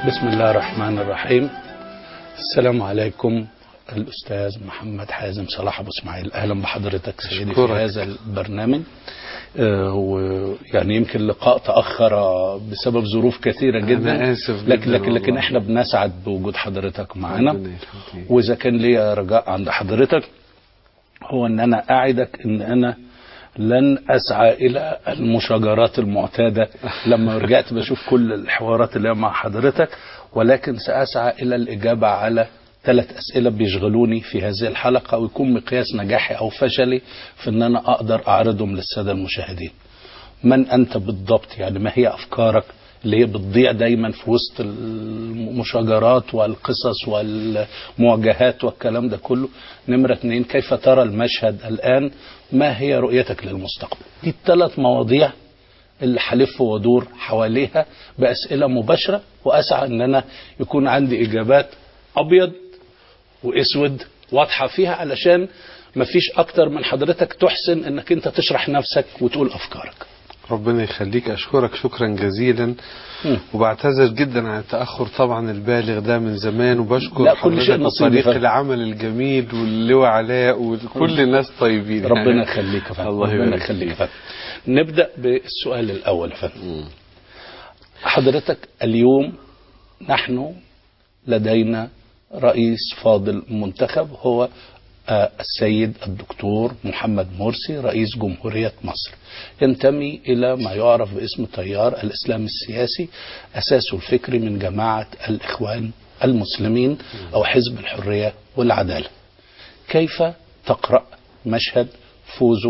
بسم الله الرحمن الرحيم السلام عليكم الأستاذ محمد حازم صلاح أبو إسماعيل أهلا بحضرتك سيدي في أشكرك. هذا البرنامج آه، ويعني يمكن اللقاء تأخر بسبب ظروف كثيرة جدا أنا آسف لكن جداً لكن لكن والله. احنا بنسعد بوجود حضرتك معنا ربنا يخليك. وإذا كان لي رجاء عند حضرتك هو أن أنا أعدك أن أنا لن أسعى إلى المشاجرات المعتادة لما رجعت بشوف كل الحوارات اللي هي مع حضرتك ولكن سأسعى إلى الإجابة على ثلاث أسئلة بيشغلوني في هذه الحلقة ويكون مقياس نجاحي أو فشلي في أن أنا أقدر أعرضهم للسادة المشاهدين من أنت بالضبط يعني ما هي أفكارك اللي هي بتضيع دايما في وسط المشاجرات والقصص والمواجهات والكلام ده كله نمرة اتنين كيف ترى المشهد الآن ما هي رؤيتك للمستقبل دي الثلاث مواضيع اللي هلف وادور حواليها بأسئلة مباشرة وأسعى أن أنا يكون عندي إجابات أبيض وأسود واضحة فيها علشان مفيش أكتر من حضرتك تحسن أنك أنت تشرح نفسك وتقول أفكارك ربنا يخليك أشكرك شكرا جزيلا مم. وبعتذر جدا عن التأخر طبعا البالغ ده من زمان وبشكر لا، كل شيء حضرتك نصيب وفريق فعلا. العمل الجميل واللواء علاء وكل الناس طيبين ربنا يعني. يخليك يا فندم الله ربنا يبارك يخليك يا فيك. فندم نبدأ بالسؤال الأول يا فندم مم. حضرتك اليوم نحن لدينا رئيس فاضل منتخب هو آه، السيد الدكتور محمد مرسي رئيس جمهورية مصر ينتمي إلى ما يعرف باسم تيار الإسلام السياسي أساسه الفكري من جماعة الإخوان المسلمين أو حزب الحرية والعدالة كيف تقرأ مشهد فوزه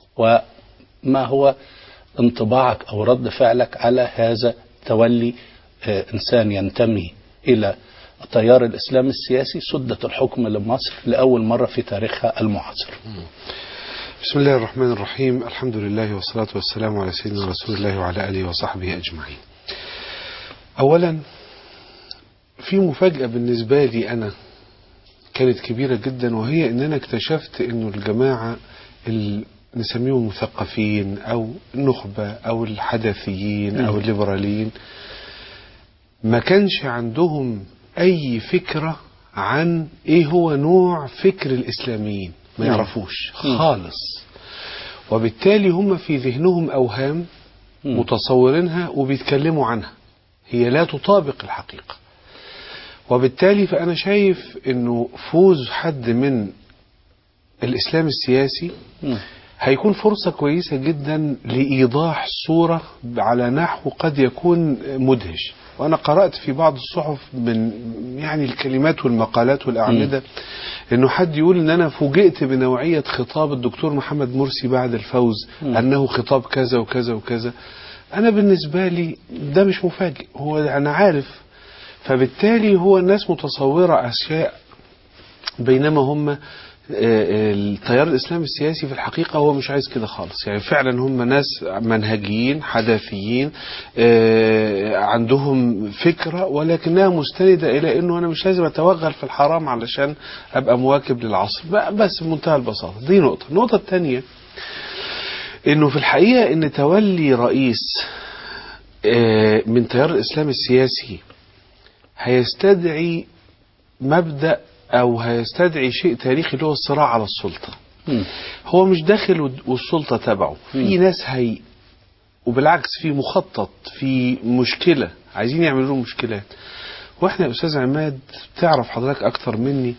وما هو انطباعك أو رد فعلك على هذا تولي آه، إنسان ينتمي إلى تيار الإسلام السياسي سدة الحكم لمصر لأول مرة في تاريخها المعاصر بسم الله الرحمن الرحيم الحمد لله والصلاة والسلام على سيدنا رسول الله وعلى آله وصحبه أجمعين أولا في مفاجأة بالنسبة لي أنا كانت كبيرة جدا وهي أن أنا اكتشفت أنه الجماعة اللي نسميهم مثقفين أو النخبة أو الحدثيين أو مم. الليبراليين ما كانش عندهم أي فكرة عن إيه هو نوع فكر الإسلاميين ما مم. يعرفوش مم. خالص وبالتالي هم في ذهنهم أوهام مم. متصورينها وبيتكلموا عنها هي لا تطابق الحقيقة وبالتالي فأنا شايف أنه فوز حد من الإسلام السياسي مم. هيكون فرصة كويسة جدا لإيضاح صورة على نحو قد يكون مدهش وأنا قرأت في بعض الصحف من يعني الكلمات والمقالات والأعمدة إنه حد يقول إن أنا فوجئت بنوعية خطاب الدكتور محمد مرسي بعد الفوز مم. أنه خطاب كذا وكذا وكذا أنا بالنسبة لي ده مش مفاجئ هو أنا عارف فبالتالي هو الناس متصورة أشياء بينما هم آه، آه، التيار الاسلامي السياسي في الحقيقه هو مش عايز كده خالص يعني فعلا هم ناس منهجيين حداثيين آه، عندهم فكره ولكنها مستنده الى انه انا مش لازم اتوغل في الحرام علشان ابقى مواكب للعصر ب- بس بمنتهى البساطه دي نقطه النقطه الثانيه انه في الحقيقه ان تولي رئيس آه، من تيار الاسلام السياسي هيستدعي مبدأ أو هيستدعي شيء تاريخي اللي هو الصراع على السلطة مم. هو مش داخل ود- والسلطة تبعه في مم. ناس هي وبالعكس في مخطط في مشكلة عايزين يعملوا له مشكلات واحنا يا استاذ عماد تعرف حضرتك اكتر مني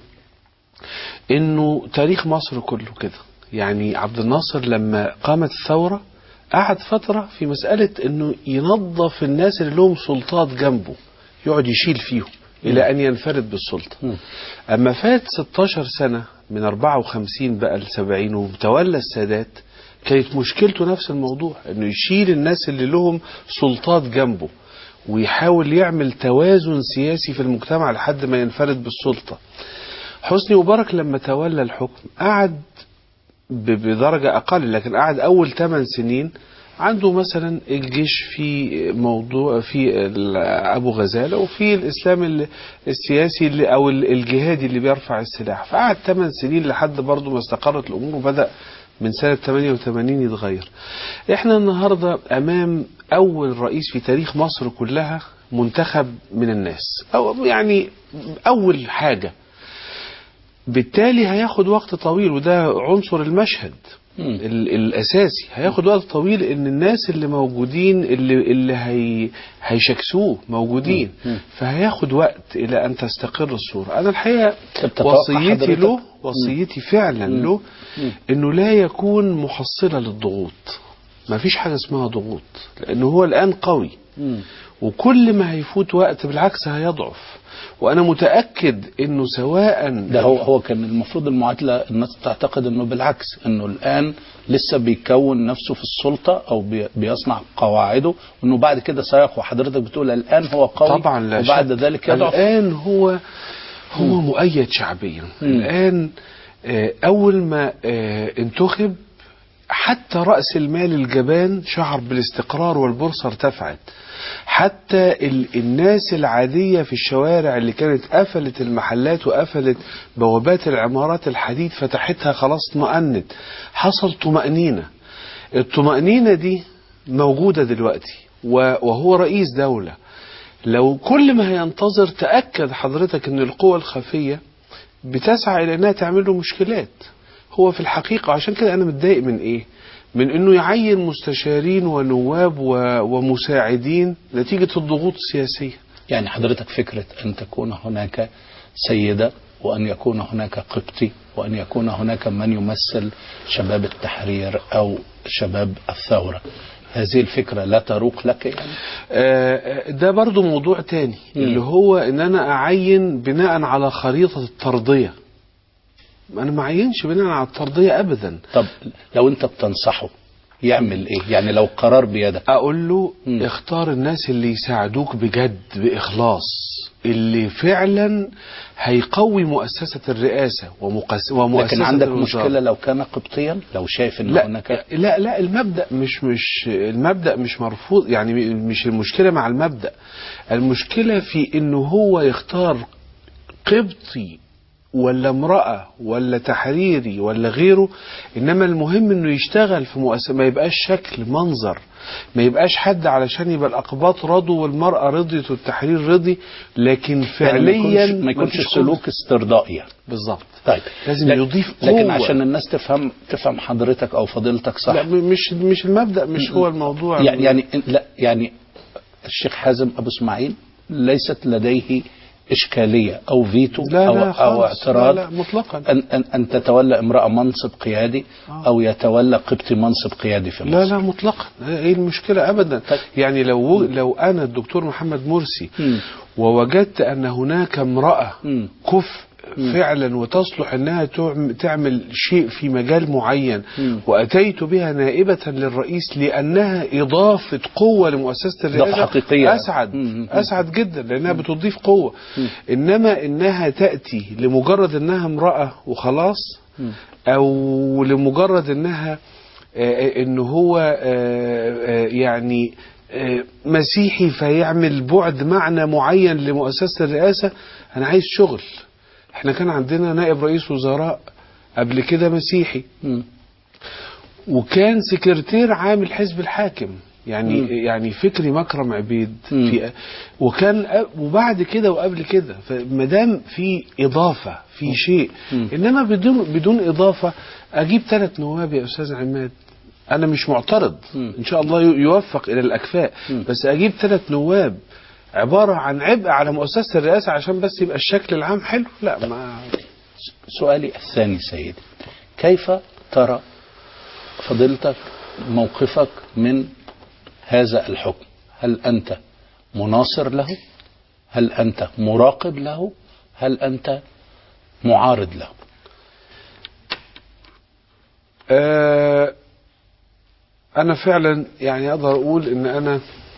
انه تاريخ مصر كله كده يعني عبد الناصر لما قامت الثورة قعد فترة في مسألة انه ينظف الناس اللي لهم سلطات جنبه يقعد يشيل فيهم الى ان ينفرد بالسلطة مم. اما فات 16 سنة من 54 بقى ل 70 وتولى السادات كانت مشكلته نفس الموضوع انه يشيل الناس اللي لهم سلطات جنبه ويحاول يعمل توازن سياسي في المجتمع لحد ما ينفرد بالسلطة حسني مبارك لما تولى الحكم قعد ب- بدرجة أقل لكن قعد أول 8 سنين عنده مثلا الجيش في موضوع في ال- أبو غزالة وفي الإسلام ال- السياسي اللي أو ال- الجهادي اللي بيرفع السلاح فقعد 8 سنين لحد برضه ما استقرت الأمور وبدأ من سنة 88 يتغير احنا النهاردة أمام أول رئيس في تاريخ مصر كلها منتخب من الناس أو يعني أول حاجة بالتالي هياخد وقت طويل وده عنصر المشهد مم. ال- الاساسي هياخد وقت طويل ان الناس اللي موجودين اللي اللي هي هيشكسوه موجودين مم. فهياخد وقت الى ان تستقر الصوره انا الحقيقه بتتوقع وصيتي حضرتك؟ له وصيتي فعلا مم. له مم. انه لا يكون محصله للضغوط ما فيش حاجه اسمها ضغوط لانه هو الان قوي مم. وكل ما هيفوت وقت بالعكس هيضعف وانا متاكد انه سواء ده هو هو كان المفروض المعادله الناس تعتقد انه بالعكس انه الان لسه بيكون نفسه في السلطه او بي- بيصنع قواعده وانه بعد كده سيقوى حضرتك بتقول الان هو قوي طبعا لا وبعد شك. ذلك يضعف الآن هو هو مؤيد شعبيا مم. الآن آه، أول ما آه، انتخب حتى رأس المال الجبان شعر بالاستقرار والبورصة ارتفعت حتى ال- الناس العادية في الشوارع اللي كانت قفلت المحلات وقفلت بوابات العمارات الحديد فتحتها خلاص اطمأنت حصل طمأنينة الطمأنينة دي موجودة دلوقتي و- وهو رئيس دولة لو كل ما هينتظر تأكد حضرتك ان القوى الخفية بتسعى الى انها تعمل له مشكلات هو في الحقيقة عشان كده انا متضايق من ايه من انه يعين مستشارين ونواب و- ومساعدين نتيجة الضغوط السياسية يعني حضرتك فكره ان تكون هناك سيده وان يكون هناك قبطي وان يكون هناك من يمثل شباب التحرير او شباب الثوره هذه الفكره لا تروق لك يعني آه، ده برضو موضوع تاني مم. اللي هو ان انا اعين بناء على خريطة الترضية انا ما اعينش بناء على الترضية ابدا طب لو انت بتنصحه يعمل ايه يعني لو قرار بيدك اقول له مم. اختار الناس اللي يساعدوك بجد باخلاص اللي فعلا هيقوي مؤسسة الرئاسة ومقس... ومؤسسة لكن عندك الوزارة. مشكله لو كان قبطيا لو شايف ان لا هناك لا لا المبدأ مش مش المبدأ مش مرفوض يعني مش المشكلة مع المبدأ المشكلة في انه هو يختار قبطي ولا امرأة ولا تحريري ولا غيره انما المهم انه يشتغل في مؤسسة ما يبقاش شكل منظر ما يبقاش حد علشان يبقى الاقباط رضوا والمرأة رضيت والتحرير رضي لكن يعني فعليا ما يكونش, ما يكونش مفيش سلوك استرضائي يعني بالظبط طيب لازم لك- يضيف لكن قوة. عشان الناس تفهم تفهم حضرتك او فضيلتك صح لا م- مش مش المبدأ مش هو الموضوع يعني يعني لا يعني الشيخ حازم ابو اسماعيل ليست لديه اشكاليه او فيتو لا او لا او خالص اعتراض لا لا مطلقا ان ان ان تتولى امراه منصب قيادي او يتولى قبطي منصب قيادي في مصر لا لا مطلقا ايه المشكلة ابدا طيب. يعني لو لو انا الدكتور محمد مرسي مم. ووجدت ان هناك امرأة مم. كفء فعلا وتصلح انها تعم- تعمل شيء في مجال معين مم. واتيت بها نائبة للرئيس لانها اضافة قوة لمؤسسة الرئاسة حقيقية. اسعد مم. اسعد جدا لانها بتضيف قوة انما انها تأتي لمجرد انها امرأة وخلاص او لمجرد انها آه، ان هو آه، آه، يعني آه، مسيحي فيعمل بعد معنى معين لمؤسسة الرئاسة انا عايز شغل احنا كان عندنا نائب رئيس وزراء قبل كده مسيحي مم. وكان سكرتير عام الحزب الحاكم يعني مم. يعني فكري مكرم عبيد مم. في وكان أ- وبعد كده وقبل كده فما دام في اضافه في شيء مم. انما بدون بدون اضافه اجيب ثلاث نواب يا استاذ عماد انا مش معترض مم. ان شاء الله ي- يوفق الى الاكفاء مم. بس اجيب ثلاث نواب عباره عن عبء على مؤسسه الرئاسه عشان بس يبقى الشكل العام حلو لا ما سؤالي الثاني سيدي كيف ترى فضيلتك موقفك من هذا الحكم هل أنت مناصر له هل أنت مراقب له هل أنت معارض له آه، أنا فعلا يعني أقدر أقول إن أنا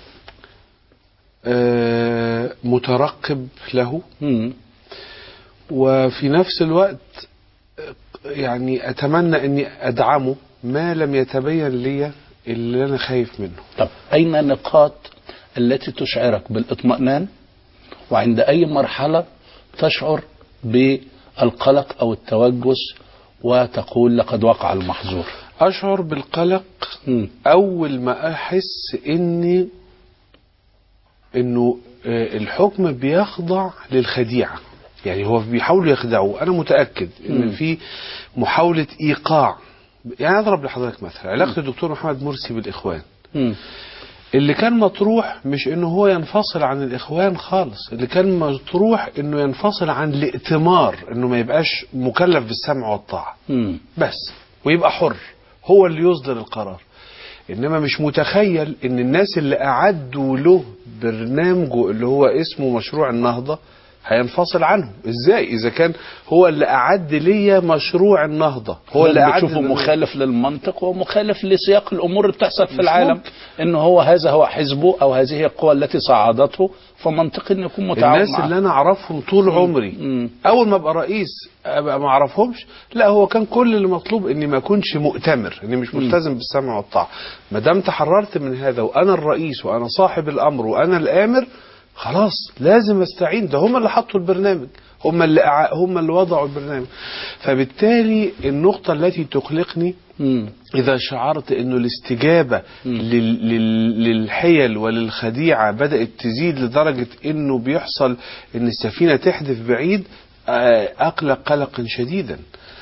آه، مترقب له مم. وفي نفس الوقت آه، يعني أتمنى إني أدعمه ما لم يتبين لي اللي أنا خايف منه طب أين النقاط التي تشعرك بالاطمئنان وعند أي مرحلة تشعر بالقلق أو التوجس وتقول لقد وقع المحظور أشعر بالقلق مم. أول ما أحس إني إنه آه، الحكم بيخضع للخديعة يعني هو بيحاولوا يخدعوه أنا متأكد إن مم. في محاولة إيقاع يعني أضرب لحضرتك مثل علاقة الدكتور محمد مرسي بالإخوان مم. اللي كان مطروح مش انه هو ينفصل عن الاخوان خالص اللي كان مطروح انه ينفصل عن الائتمار انه ما يبقاش مكلف بالسمع والطاعه مم. بس ويبقى حر هو اللي يصدر القرار انما مش متخيل ان الناس اللي اعدوا له برنامجه اللي هو اسمه مشروع النهضه هينفصل عنه ازاي اذا كان هو اللي اعد ليا مشروع النهضه هو اللي اعد بتشوفه البرنامج. مخالف للمنطق ومخالف لسياق الامور اللي بتحصل في مش العالم ممكن. ان هو هذا هو حزبه او هذه هي القوى التي صعدته فمنطقي ان يكون متعاون الناس معه. اللي انا اعرفهم طول عمري مم. اول ما ابقى رئيس ابقى ما اعرفهمش لا هو كان كل اللي مطلوب اني ما اكونش مؤتمر اني مش ملتزم بالسمع والطاعه ما دام تحررت من هذا وانا الرئيس وانا صاحب الامر وانا الامر خلاص لازم استعين ده هم اللي حطوا البرنامج هم اللي أع- هم اللي وضعوا البرنامج فبالتالي النقطه التي تقلقني مم. إذا شعرت أنه الاستجابة مم. لل- لل- للحيل وللخديعة بدأت تزيد لدرجة أنه بيحصل أن السفينة تحدف بعيد آه، أقلق قلقا شديدا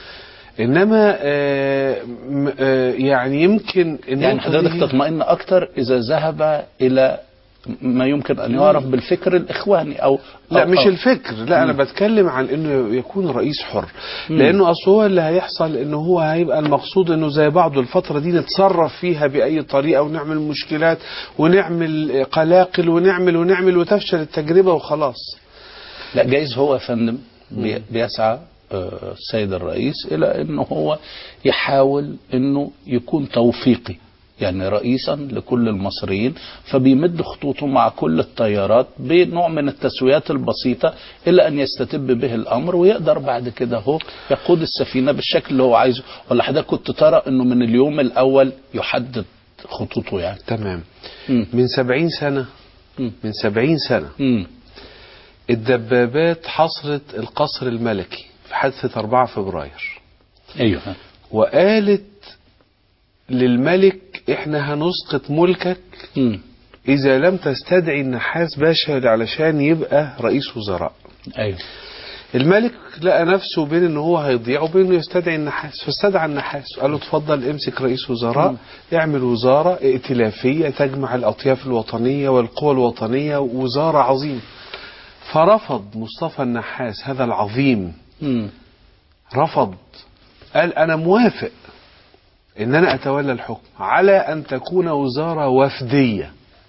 إنما آه، م- آه، يعني يمكن يعني النقطة حضرتك دي- تطمئن اكتر اذا ذهب الى ما يمكن ان يعرف بالفكر الاخواني او لا أو مش أو الفكر لا انا مم. بتكلم عن انه يكون رئيس حر مم. لانه اصل هو اللي هيحصل انه هو هيبقى المقصود انه زي بعضه الفتره دي نتصرف فيها باي طريقه ونعمل مشكلات ونعمل قلاقل ونعمل ونعمل وتفشل التجربه وخلاص لا جايز هو يا فندم بي- بيسعى آه، السيد الرئيس الى انه هو يحاول انه يكون توفيقي يعني رئيسا لكل المصريين فبيمد خطوطه مع كل التيارات بنوع من التسويات البسيطة إلى أن يستتب به الأمر ويقدر بعد كده هو يقود السفينة بالشكل اللي هو عايزه ولا حضرتك كنت ترى أنه من اليوم الأول يحدد خطوطه يعني تمام مم. من سبعين سنه مم. من سبعين سنه مم. الدبابات حصرت القصر الملكي في حادثه 4 فبراير أيوه وقالت للملك احنا هنسقط ملكك مم. إذا لم تستدعي النحاس باشا علشان يبقى رئيس وزراء أيوه الملك لقى نفسه بين ان هو هيضيع وبين انه يستدعي النحاس فاستدعى النحاس قال له اتفضل امسك رئيس وزراء مم. اعمل وزارة ائتلافية تجمع الأطياف الوطنية والقوى الوطنية وزارة عظيمة فرفض مصطفى النحاس هذا العظيم مم. رفض قال أنا موافق إن أنا أتولى الحكم على أن تكون وزارة وفدية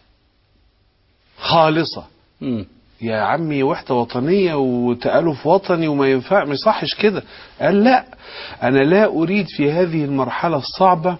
خالصة مم. يا عمي وحدة وطنية وتألف وطني وما ينفع ما يصحش كده قال لا أنا لا أريد في هذه المرحلة الصعبة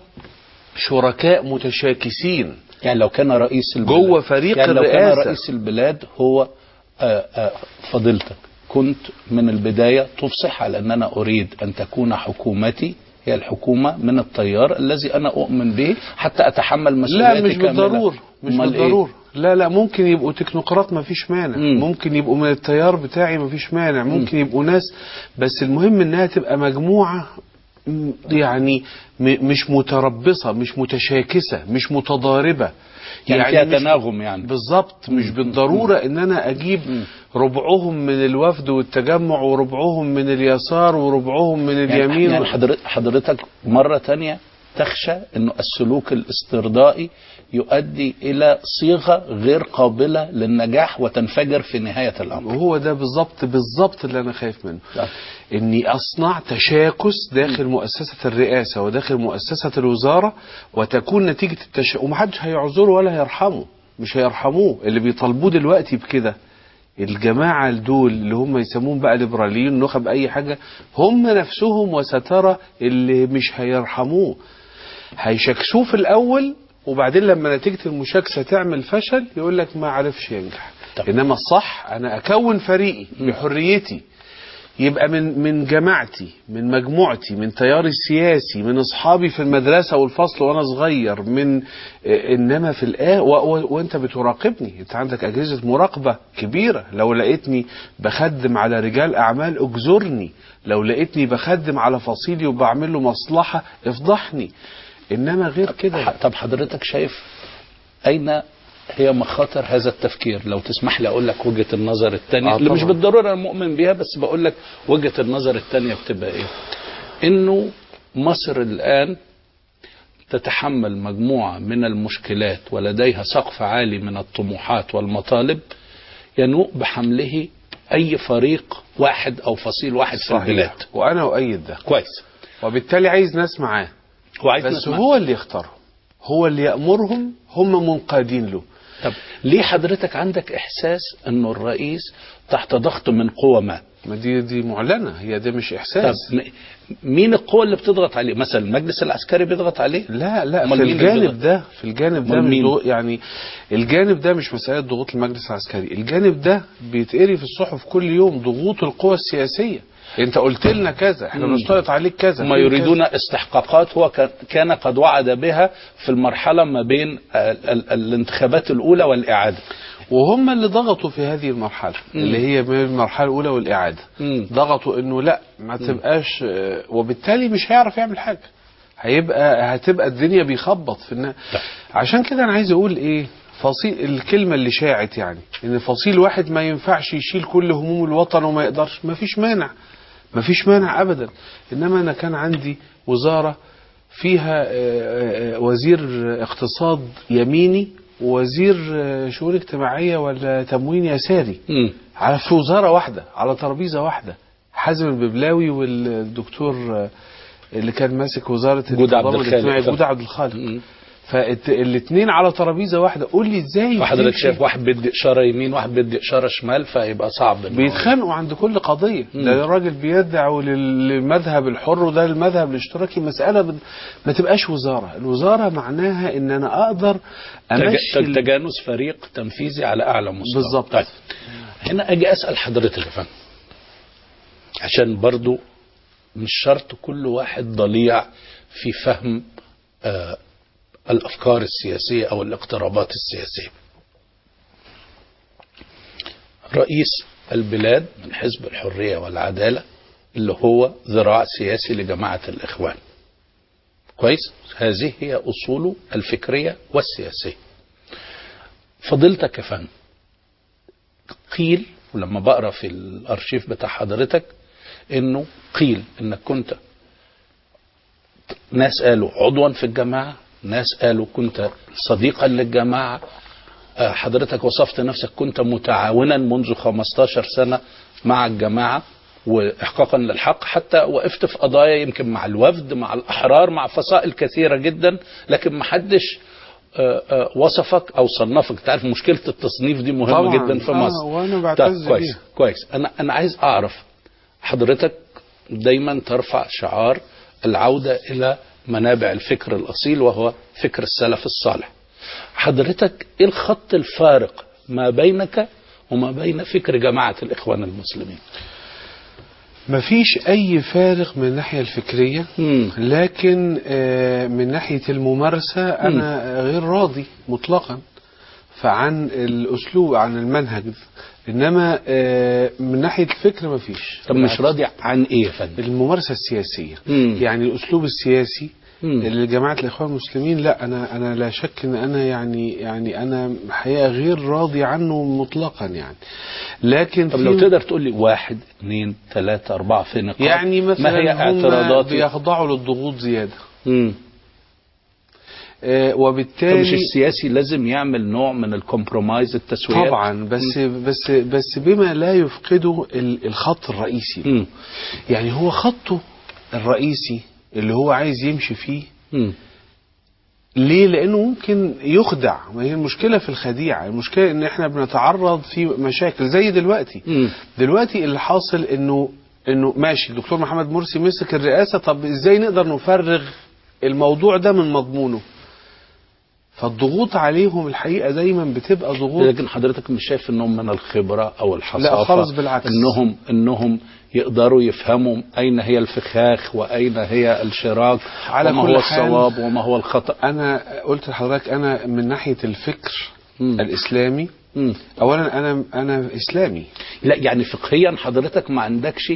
شركاء متشاكسين يعني لو كان رئيس البلاد جوه فريق يعني لو كان الرئاسة. رئيس البلاد هو آه، آه، فضيلتك كنت من البداية تفصح على أن أنا أريد أن تكون حكومتي هي الحكومة من التيار الذي أنا أؤمن به حتى أتحمل لا مسؤوليتي مش كاملة. بالضرورة مش أمال إيه؟ بالضرورة لا لا ممكن يبقوا تكنوقراط ما فيش مانع مم. ممكن يبقوا من التيار بتاعي ما فيش مانع ممكن يبقوا ناس بس المهم انها تبقى مجموعة م- يعني م- مش متربصة مش متشاكسة مش متضاربة يعني فيها مش- تناغم يعني. بالظبط مش بالضرورة ان انا اجيب ربعهم من الوفد والتجمع وربعهم من اليسار وربعهم من يعني, اليمين يعني حضرتك, حضرتك مرة تانية تخشى أنه السلوك الاسترضائي يؤدي إلى صيغة غير قابلة للنجاح وتنفجر في نهاية الأمر وهو ده بالظبط بالظبط اللي انا خايف منه نعم. اني اصنع تشاكس داخل مؤسسه الرئاسه وداخل مؤسسه الوزاره وتكون نتيجه التش... ومحدش هيعذره ولا هيرحمه مش هيرحموه اللي بيطالبوه دلوقتي بكده الجماعة دول اللي هم يسمون بقى ليبراليين نخب أي حاجة هم نفسهم وسترى اللي مش هيرحموه هيشكسوه في الأول وبعدين لما نتيجة المشاكسة تعمل فشل يقول لك ما عرفش ينجح طب. إنما الصح أنا أكون فريقي بحريتي يبقى من من جماعتي من مجموعتي من تياري السياسي من اصحابي في المدرسه والفصل وانا صغير من آه، انما في الآ و... و... وانت بتراقبني انت عندك اجهزه مراقبه كبيره لو لقيتني بخدم على رجال اعمال اجزرني لو لقيتني بخدم على فصيلي وبعمل له مصلحه افضحني انما غير كده ح- طب حضرتك شايف أين هي مخاطر هذا التفكير لو تسمح لي اقول لك وجهه النظر الثانيه آه اللي مش طبعاً. بالضروره انا مؤمن بيها بس بقول لك وجهه النظر الثانيه بتبقى ايه انه مصر الان تتحمل مجموعه من المشكلات ولديها سقف عالي من الطموحات والمطالب ينوء بحمله اي فريق واحد او فصيل واحد في البلاد وانا اؤيد ده كويس وبالتالي عايز ناس معاه وعايز بس نسمع. هو اللي يختارهم هو اللي يأمرهم هم منقادين له طب ليه حضرتك عندك احساس انه الرئيس تحت ضغط من قوى ما ما دي دي معلنه هي ده مش طب احساس م- مين القوى اللي بتضغط عليه مثلا المجلس العسكري بيضغط عليه لا لا أمال في مين اللي الجانب بيضغط؟ ده في الجانب ده أمال مش مين؟ ضغط يعني الجانب ده مش مسألة ضغوط المجلس العسكري الجانب ده بيتقري في الصحف كل يوم ضغوط القوى السياسية انت قلت لنا كذا احنا مم. بنشترط عليك كذا هم فين يريدون كذا؟ استحقاقات هو كان- كان قد وعد بها في المرحلة ما بين ال- ال- الانتخابات الأولى والإعادة وهم اللي ضغطوا في هذه المرحلة مم. اللي هي بين المرحلة الأولى والإعادة مم. ضغطوا إنه لا ما تبقاش آه، وبالتالي مش هيعرف يعمل حاجة هيبقى هتبقى الدنيا بيخبط في النا... طيب. عشان كده أنا عايز أقول إيه فصيل الكلمة اللي شاعت يعني إن فصيل واحد ما ينفعش يشيل كل هموم الوطن وما يقدرش ما فيش مانع ما فيش مانع أبدا إنما أنا كان عندي وزارة فيها آه، آه، وزير اقتصاد يميني ووزير آه، شؤون اجتماعية ولا تموين يساري مم. على في وزارة واحدة على ترابيزة واحدة حازم الببلاوي والدكتور آه، اللي كان ماسك وزارة جودة عبد التضامن الخالق. الاجتماعي جودة عبد الخالق مم. فالاثنين على ترابيزة واحدة قول لي ازاي فحضرتك تمشي؟ شايف واحد بيدي إشارة يمين واحد بيدي إشارة شمال فيبقى صعب إنه- بيتخانقوا عند كل قضية مم. ده الراجل بيدعوا لل- للمذهب الحر وده المذهب الاشتراكي مسألة بن- ما تبقاش وزارة الوزارة معناها ان انا اقدر تج- امشي تج- ال- تجانس فريق تنفيذي على أعلى مستوى بالظبط. طيب هنا أجي أسأل حضرتك يا فندم عشان برضو مش شرط كل واحد ضليع في فهم آه الأفكار السياسية أو الاقترابات السياسية رئيس البلاد من حزب الحرية والعدالة اللي هو ذراع سياسي لجماعة الإخوان كويس هذه هي أصوله الفكرية والسياسية فضيلتك يا فندم قيل ولما بقرا في الارشيف بتاع حضرتك انه قيل انك كنت ناس قالوا عضوا في الجماعه ناس قالوا كنت صديقا للجماعه آه، حضرتك وصفت نفسك كنت متعاونا منذ 15 سنه مع الجماعه واحقاقا للحق حتى وقفت في قضايا يمكن مع الوفد مع الاحرار مع فصائل كثيره جدا لكن ما حدش آه، آه، وصفك او صنفك تعرف مشكله التصنيف دي مهمه طبعاً. جدا في آه، مصر وأنا بعتز طب كويس بيها. كويس انا انا عايز اعرف حضرتك دايما ترفع شعار العوده الى منابع الفكر الاصيل وهو فكر السلف الصالح حضرتك ايه الخط الفارق ما بينك وما بين فكر جماعه الاخوان المسلمين مفيش اي فارق من الناحية الفكرية مم. لكن آه، من ناحية الممارسة أنا غير راضي مطلقا فعن الأسلوب عن المنهج إنما آه، من ناحية الفكر مفيش طب مش راضي عن ايه يا فندم الممارسة السياسية مم. يعني الأسلوب السياسي مم. اللي جماعة الإخوان المسلمين لا أنا أنا لا شك إن أنا يعني يعني أنا حقيقة غير راضي عنه مطلقا يعني لكن طب في- لو تقدر تقول لي واحد اثنين ثلاثة أربعة في نقاط يعني مثلا ما هي هم اعتراضاتي بيخضعوا للضغوط زيادة مم. آه، طب وبالتالي مش السياسي لازم يعمل نوع من الكومبرومايز التسويات طبعا بس بس بس بما لا يفقده ال- الخط الرئيسي مم. يعني هو خطه الرئيسي اللي هو عايز يمشي فيه مم. ليه لانه ممكن يخدع ما هي المشكله في الخديعه المشكله ان احنا بنتعرض في مشاكل زي دلوقتي مم. دلوقتي اللي حاصل انه انه ماشي الدكتور محمد مرسي مسك الرئاسه طب ازاي نقدر نفرغ الموضوع ده من مضمونه فالضغوط عليهم الحقيقه دايما بتبقى ضغوط لكن حضرتك مش شايف انهم من الخبره او الحصافه لا خالص بالعكس. انهم انهم يقدروا يفهموا اين هي الفخاخ واين هي الشراك على وما كل هو حال- الصواب وما هو الخطا انا قلت لحضرتك انا من ناحيه الفكر مم. الاسلامي مم. اولا انا انا اسلامي لا يعني فقهيا حضرتك ما عندكش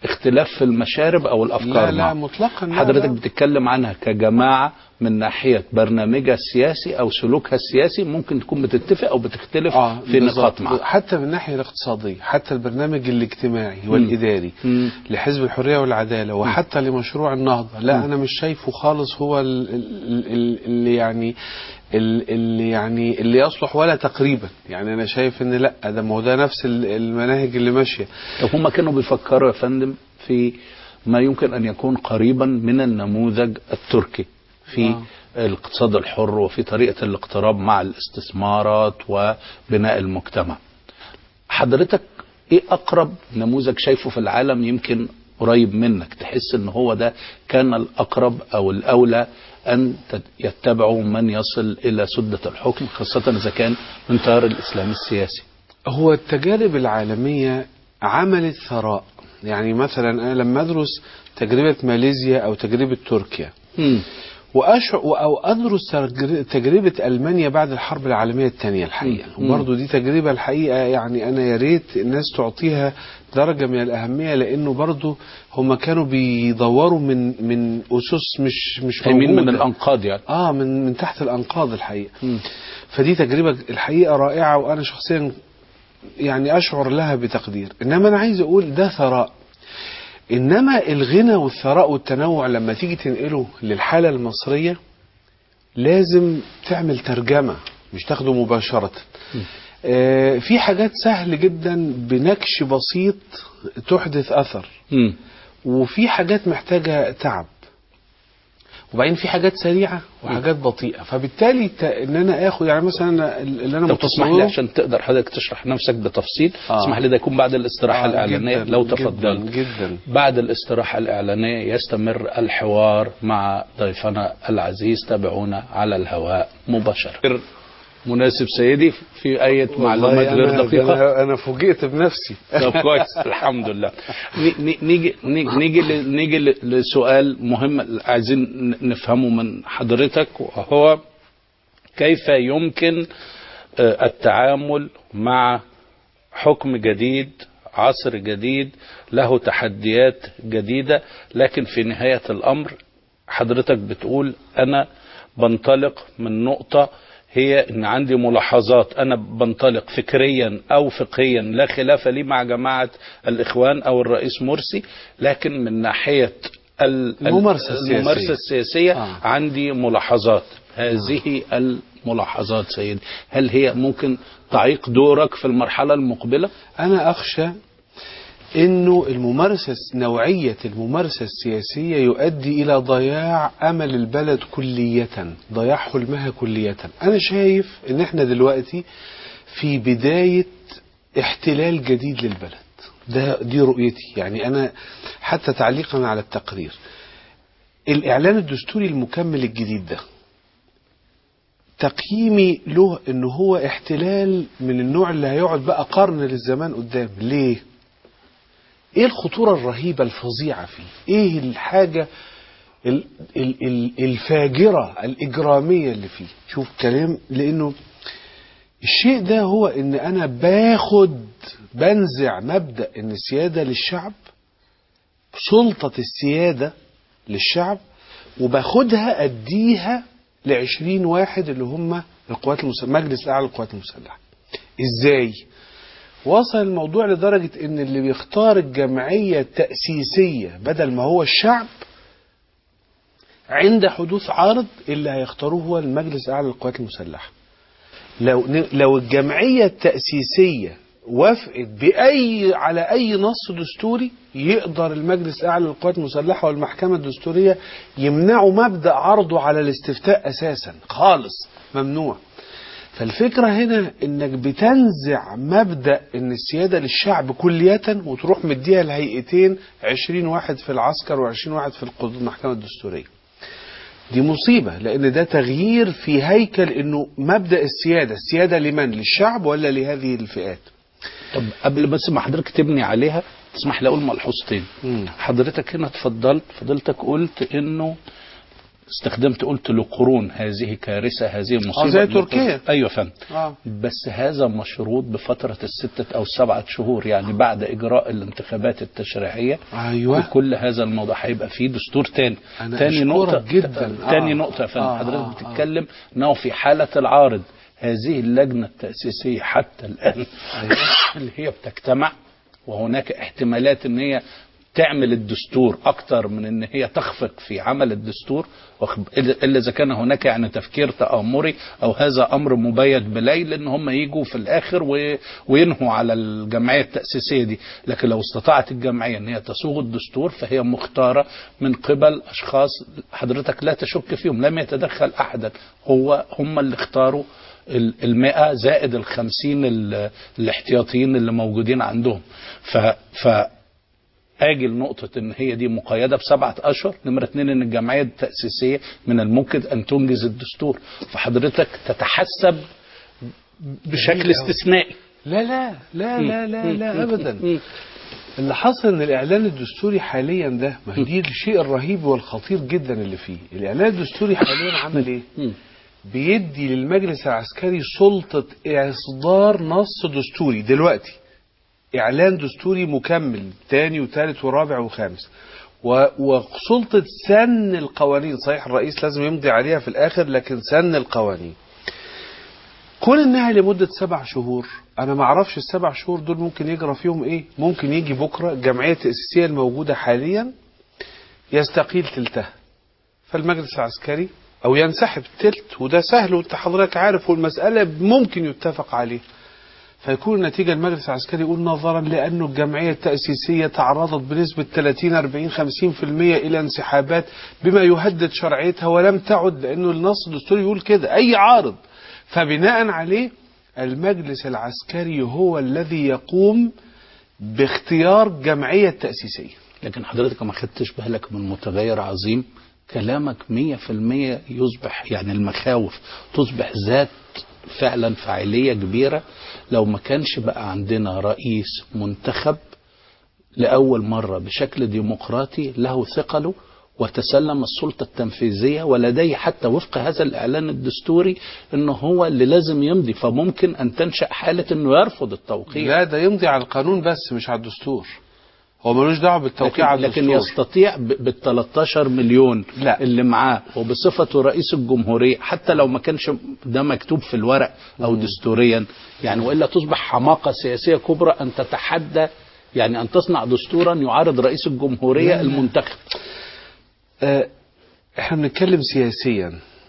اختلاف في المشارب او الافكار لا لا معا. مطلقا لا حضرتك لا. بتتكلم عنها كجماعه من ناحيه برنامجها السياسي او سلوكها السياسي ممكن تكون بتتفق او بتختلف آه في بالظبط. نقاط معها حتى من الناحيه الاقتصاديه حتى البرنامج الاجتماعي والاداري مم. لحزب الحريه والعداله وحتى لمشروع النهضه لا انا مش شايفه خالص هو ال- ال- ال- اللي يعني ال- اللي يعني اللي يصلح ولا تقريبا يعني انا شايف ان لا ده ما هو ده نفس ال- المناهج اللي ماشيه طب هم كانوا بيفكروا يا فندم في ما يمكن ان يكون قريبا من النموذج التركي في آه. الاقتصاد الحر وفي طريقه الاقتراب مع الاستثمارات وبناء المجتمع. حضرتك ايه اقرب نموذج شايفه في العالم يمكن قريب منك تحس ان هو ده كان الاقرب او الاولى ان تت- يتبعه من يصل الى سده الحكم خاصه اذا كان من تيار الاسلام السياسي. هو التجارب العالمية عملت ثراء يعني مثلا أنا لما أدرس تجربة ماليزيا أو تجربة تركيا مم. وأشعر أو أدرس تجر- تجربة ألمانيا بعد الحرب العالمية الثانية الحقيقة مم. وبرضه دي تجربة الحقيقة يعني أنا يا ريت الناس تعطيها درجة من الأهمية لأنه برضه هم كانوا بيدوروا من من أسس مش مش قايمين من موجودة. الانقاض يعني. اه من من تحت الانقاض الحقيقه مم. فدي تجربه الحقيقه رائعه وانا شخصيا يعني اشعر لها بتقدير انما انا عايز اقول ده ثراء انما الغنى والثراء والتنوع لما تيجي تنقله للحاله المصريه لازم تعمل ترجمه مش تاخده مباشره آه في حاجات سهل جدا بنكش بسيط تحدث اثر مم. وفي حاجات محتاجة تعب وبعدين في حاجات سريعة وحاجات بطيئة فبالتالي ت- ان انا اخد يعني مثلا أنا اللي انا طب تسمح لي متصوره عشان تقدر حضرتك تشرح نفسك بتفصيل آه. اسمح لي ده يكون بعد الاستراحة آه، الإعلانية جداً، لو جداً، تفضلت جدا بعد الاستراحة الإعلانية يستمر الحوار مع ضيفنا العزيز تابعونا على الهواء مباشرة مناسب سيدي في أي معلومات والله غير أنا- دقيقة انا انا فوجئت بنفسي طب كويس الحمد لله ني- ني- نيجي نيجي نيجي ل- نيجي ل- لسؤال مهم عايزين ن- نفهمه من حضرتك وهو كيف يمكن آه، التعامل مع حكم جديد عصر جديد له تحديات جديدة لكن في نهاية الأمر حضرتك بتقول أنا بنطلق من نقطة هي ان عندي ملاحظات انا بنطلق فكريا او فقهيا لا خلاف لي مع جماعه الاخوان او الرئيس مرسي لكن من ناحيه ال- الممارسة السياسية. الممارسه السياسيه آه. عندي ملاحظات هذه الملاحظات سيدي هل هي ممكن تعيق دورك في المرحله المقبله انا اخشى انه الممارسه نوعيه الممارسه السياسيه يؤدي الى ضياع امل البلد كليه ضياع حلمها كليه انا شايف ان احنا دلوقتي في بدايه احتلال جديد للبلد ده دي رؤيتي يعني انا حتى تعليقا على التقرير الاعلان الدستوري المكمل الجديد ده تقييمي له ان هو احتلال من النوع اللي هيقعد بقى قرن للزمان قدام ليه ايه الخطورة الرهيبة الفظيعة فيه ايه الحاجة ال- ال- ال- الفاجرة الإجرامية اللي فيه شوف كلام لأنه الشيء ده هو ان انا باخد بنزع مبدأ ان السيادة للشعب سلطة السيادة للشعب وباخدها اديها لعشرين واحد اللي هم القوات المسلحة مجلس الأعلى للقوات المسلحة ازاي وصل الموضوع لدرجة ان اللي بيختار الجمعية التأسيسية بدل ما هو الشعب عند حدوث عرض اللي هيختاروه هو المجلس الأعلى للقوات المسلحة لو لو الجمعية التأسيسية وافقت بأي على أي نص دستوري يقدر المجلس الأعلى للقوات المسلحة والمحكمة الدستورية يمنعوا مبدأ عرضه على الاستفتاء أساسا خالص ممنوع فالفكرة هنا انك بتنزع مبدأ ان السيادة للشعب كلية وتروح مديها لهيئتين عشرين واحد في العسكر وعشرين واحد في القض- المحكمة الدستورية دي مصيبة لأن ده تغيير في هيكل إنه مبدأ السيادة السيادة لمن للشعب ولا لهذه الفئات طب قبل بس ما حضرتك تبني عليها تسمح لي اقول ملحوظتين مم. حضرتك هنا اتفضلت فضلتك قلت انه استخدمت قلت لقرون هذه كارثة هذه مصيبة زي تركيا. أيوة فهمت اه بس هذا مشروط بفترة الستة أو السبعة شهور يعني بعد إجراء الانتخابات التشريعية ايوه وكل هذا الموضوع هيبقى فيه دستور تاني أنا تاني أشكرك نقطة جداً. تاني آه. نقطة يا فندم آه، حضرتك آه، آه. بتتكلم انه في حالة العارض هذه اللجنة التأسيسية حتى الآن اللي هي بتجتمع وهناك احتمالات ان هي تعمل الدستور اكتر من ان هي تخفق في عمل الدستور واخد- الا إلا اذا كان هناك يعني تفكير تامري او هذا امر مبيت بليل ان هم يجوا في الاخر و- وينهوا على الجمعيه التاسيسيه دي لكن لو استطاعت الجمعيه ان هي تصوغ الدستور فهي مختاره من قبل اشخاص حضرتك لا تشك فيهم لم يتدخل احدا هو هم اللي اختاروا ال- المئة زائد الخمسين ال- الاحتياطيين اللي موجودين عندهم ف, ف اجي لنقطة ان هي دي مقيدة بسبعة اشهر نمرة اتنين ان الجمعية التأسيسية من الممكن ان تنجز الدستور فحضرتك تتحسب بشكل استثنائي لا لا لا لا لا لا ابدا مم. اللي حصل ان الاعلان الدستوري حاليا ده ما هي دي الشيء الرهيب والخطير جدا اللي فيه الاعلان الدستوري حاليا عمل ايه مم. بيدي للمجلس العسكري سلطة إصدار نص دستوري دلوقتي إعلان دستوري مكمل تاني وتالت ورابع وخامس و- وسلطة سن القوانين صحيح الرئيس لازم يمضي عليها في الآخر لكن سن القوانين كون انها لمدة سبع شهور انا ما اعرفش السبع شهور دول ممكن يجرى فيهم ايه ممكن يجي بكرة الجمعية التأسيسية الموجودة حاليا يستقيل تلتها فالمجلس العسكري او ينسحب تلت وده سهل وانت حضرتك عارف والمسألة ممكن يتفق عليه فيكون النتيجة المجلس العسكري يقول نظرا لأنه الجمعية التأسيسية تعرضت بنسبة 30 40 50% إلى انسحابات بما يهدد شرعيتها ولم تعد لأنه النص الدستوري يقول كده أي عارض فبناء عليه المجلس العسكري هو الذي يقوم باختيار جمعية تأسيسية لكن حضرتك ما خدتش بالك من متغير عظيم كلامك مية في المية يصبح يعني المخاوف تصبح ذات فعلا فاعلية كبيرة لو ما كانش بقى عندنا رئيس منتخب لأول مرة بشكل ديمقراطي له ثقله وتسلم السلطة التنفيذية ولديه حتى وفق هذا الإعلان الدستوري أنه هو اللي لازم يمضي فممكن أن تنشأ حالة أنه يرفض التوقيع لا ده يمضي على القانون بس مش على الدستور هو ملوش دعوة بالتوقيع على لكن, لكن الدستور يستطيع بال 13 مليون لا. اللي معاه وبصفته رئيس الجمهورية حتى لو ما كانش ده مكتوب في الورق أو دستوريا يعني وإلا تصبح حماقة سياسية كبرى أن تتحدى يعني أن تصنع دستورا يعارض رئيس الجمهورية المنتخب آه، احنا بنتكلم سياسيا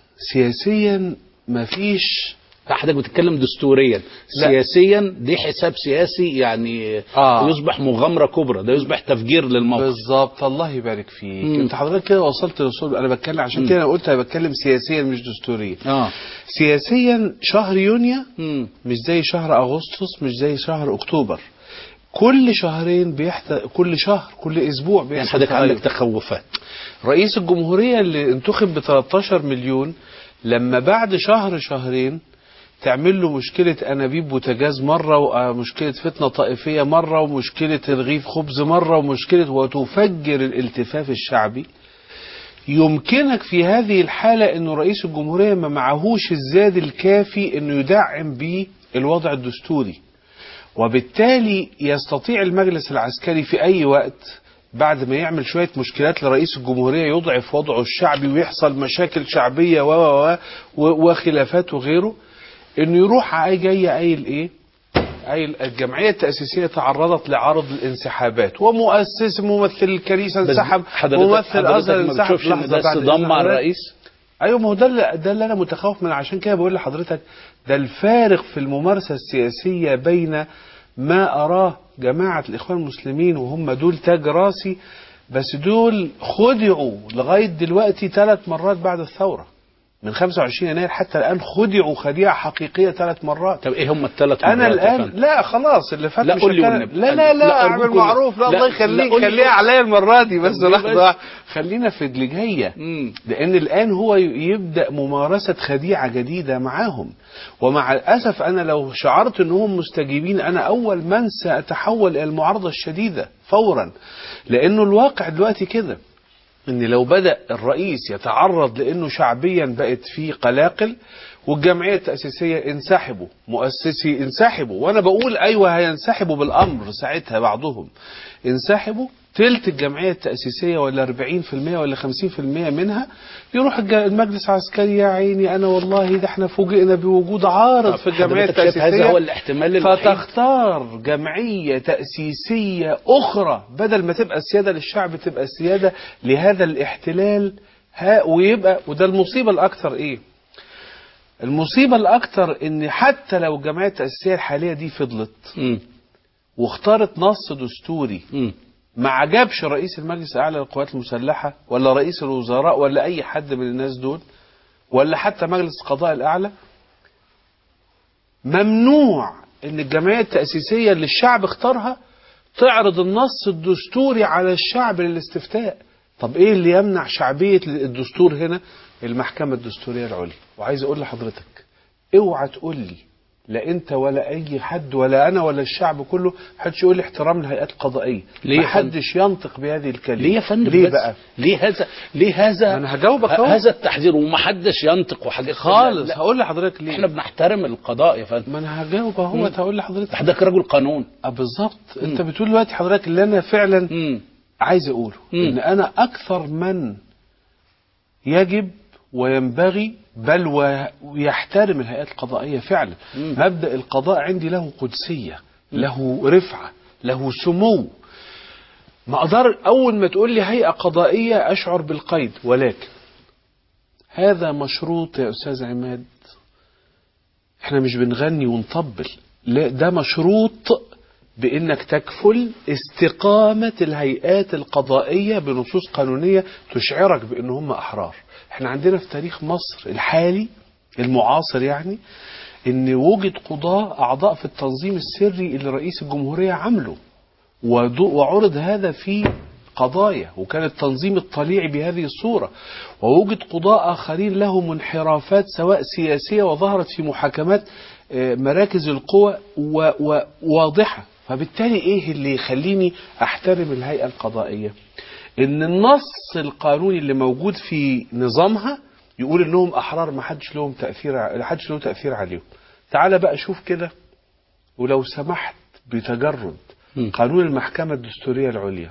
سياسيا مفيش لا حضرتك بتتكلم دستوريا لا. سياسيا دي حساب سياسي يعني آه. يصبح مغامرة كبرى ده يصبح تفجير للموقف بالظبط الله يبارك فيك مم. انت حضرتك كده وصلت للصلب انا بتكلم عشان كده انا قلت انا بتكلم سياسيا مش دستوريا اه سياسيا شهر يونيو مم. مش زي شهر اغسطس مش زي شهر اكتوبر كل شهرين بيحصل كل شهر كل اسبوع يعني بيحصل حضرتك تغير. عندك تخوفات رئيس الجمهورية اللي انتخب ب 13 مليون لما بعد شهر شهرين تعمل له مشكلة أنابيب بوتاجاز مرة ومشكلة فتنة طائفية مرة ومشكلة رغيف خبز مرة ومشكلة وتفجر الالتفاف الشعبي يمكنك في هذه الحالة أنه رئيس الجمهورية ما معهوش الزاد الكافي أنه يدعم به الوضع الدستوري وبالتالي يستطيع المجلس العسكري في أي وقت بعد ما يعمل شوية مشكلات لرئيس الجمهورية يضعف وضعه الشعبي ويحصل مشاكل شعبية و و و وخلافات وغيره انه يروح عاي- جاي قايل ايه قايل الجمعية التأسيسية تعرضت لعرض الانسحابات ومؤسس ممثل الكنيسة بس انسحب حضرتك ممثل حضرتك الازهر ما انسحب بتشوفش ان لحظة ده بعد صدام إذن مع حضرتك. الرئيس ايوه ما هو ده اللي ده اللي انا متخوف من عشان كده بقول لحضرتك ده الفارق في الممارسه السياسيه بين ما اراه جماعه الاخوان المسلمين وهم دول تاج راسي بس دول خدعوا لغايه دلوقتي ثلاث مرات بعد الثوره من 25 يناير حتى الان خدعوا خديعه حقيقيه ثلاث مرات طب ايه هم الثلاث انا مرات يا الان فندم؟ لا خلاص اللي فات لا مش قول لي هكلم. والنبي. لا لا لا, لا، اعمل أرجوك معروف لا, لا، الله لا، يخليك قول لي. خليها عليا المره دي بس طب ليه لحظه بس؟ خلينا في اللي جايه مم. لان الان هو يبدا ممارسه خديعه جديده معاهم ومع الاسف انا لو شعرت انهم مستجيبين انا اول من ساتحول الى المعارضه الشديده فورا لانه الواقع دلوقتي كده ان لو بدأ الرئيس يتعرض لانه شعبيا بقت فيه قلاقل والجمعية التأسيسية انسحبوا مؤسسي انسحبوا وانا بقول ايوه هينسحبوا بالامر ساعتها بعضهم انسحبوا تلت الجمعية التأسيسية ولا 40% ولا 50% منها يروح الج- المجلس العسكري يا عيني انا والله ده احنا فوجئنا بوجود عارض طب في الجمعية حضرتك شايف التأسيسية هذا هو الاحتمال الوحيد فتختار جمعية تأسيسية أخرى بدل ما تبقى السيادة للشعب تبقى السيادة لهذا الاحتلال ها ويبقى وده المصيبة الأكثر إيه؟ المصيبة الأكثر إن حتى لو الجمعية التأسيسية الحالية دي فضلت مم. واختارت نص دستوري مم. ما عجبش رئيس المجلس الأعلى للقوات المسلحة ولا رئيس الوزراء ولا أي حد من الناس دول ولا حتى مجلس القضاء الأعلى ممنوع ان الجمعية التأسيسية اللي الشعب اختارها تعرض النص الدستوري على الشعب للاستفتاء طب ايه اللي يمنع شعبية الدستور هنا المحكمة الدستورية العليا وعايز اقول لحضرتك اوعى تقول لي لا انت ولا اي حد ولا انا ولا الشعب كله محدش يقول لي احترام الهيئات القضائيه ليه يا فندم؟ محدش ينطق بهذه الكلمه ليه يا فندم ليه بس؟ بقى ليه هذا ليه هذا أنا هجاوبك أهو. هذا التحذير ومحدش ينطق وحاجات خالص لا، هقول لحضرتك ليه احنا بنحترم القضاء يا فندم ما انا هجاوب اهو مم. هقول لحضرتك حضرتك رجل قانون اه بالظبط انت بتقول دلوقتي حضرتك اللي انا فعلا مم. عايز اقوله مم. ان انا اكثر من يجب وينبغي بل و- ويحترم الهيئات القضائيه فعلا مم. مبدا القضاء عندي له قدسيه له رفعه له سمو ما اقدر اول ما تقول لي هيئه قضائيه اشعر بالقيد ولكن هذا مشروط يا استاذ عماد احنا مش بنغني ونطبل لا ده مشروط بانك تكفل استقامة الهيئات القضائية بنصوص قانونية تشعرك بان هم احرار احنا عندنا في تاريخ مصر الحالي المعاصر يعني ان وجد قضاة اعضاء في التنظيم السري اللي رئيس الجمهورية عمله ودو- وعرض هذا في قضايا وكان التنظيم الطليعي بهذه الصورة ووجد قضاء آخرين لهم انحرافات سواء سياسية وظهرت في محاكمات آه، مراكز القوى و- و- واضحة فبالتالي ايه اللي يخليني احترم الهيئة القضائية ان النص القانوني اللي موجود في نظامها يقول انهم احرار ما حدش لهم تاثير ع- ما حدش له تاثير عليهم تعال بقى شوف كده ولو سمحت بتجرد مم. قانون المحكمة الدستورية العليا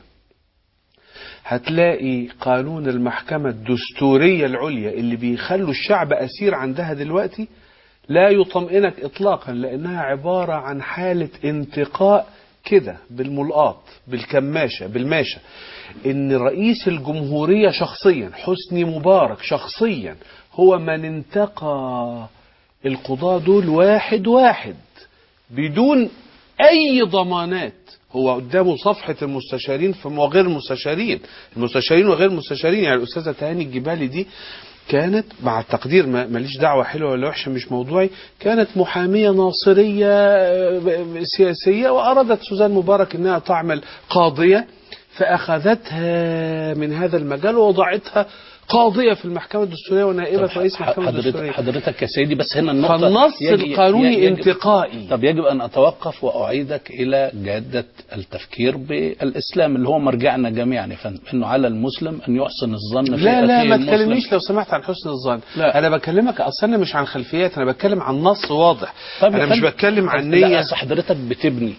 هتلاقي قانون المحكمة الدستورية العليا اللي بيخلوا الشعب أسير عندها دلوقتي لا يطمئنك إطلاقا لأنها عبارة عن حالة انتقاء كده بالملقاط بالكماشة بالماشة إن رئيس الجمهورية شخصيا حسني مبارك شخصيا هو من انتقى القضاة دول واحد واحد بدون اي ضمانات هو قدامه صفحة المستشارين ف- وغير المستشارين المستشارين وغير المستشارين يعني الأستاذة تهاني الجبالي دي كانت مع التقدير ما- ماليش دعوة حلوة ولا وحشة مش موضوعي كانت محامية ناصرية آه، ب- ب- سياسية وأرادت سوزان مبارك أنها تعمل قاضية فأخذتها من هذا المجال ووضعتها قاضية في المحكمة الدستورية ونائبة طب رئيس المحكمة حضرتك الدستورية حضرتك يا سيدي بس هنا النقطة فالنص يجي- القانوني يجب- انتقائي طب يجب أن أتوقف وأعيدك إلى جادة التفكير بالإسلام اللي هو مرجعنا جميعا يا فندم إنه على المسلم أن يحسن الظن في لا لا أخيه ما المسلم. تكلمنيش لو سمحت عن حسن الظن لا. انا بكلمك اصلا أنا مش عن خلفيات انا بتكلم عن نص واضح طب يا انا مش فندم، بتكلم عن لا، نيه أصل حضرتك بتبني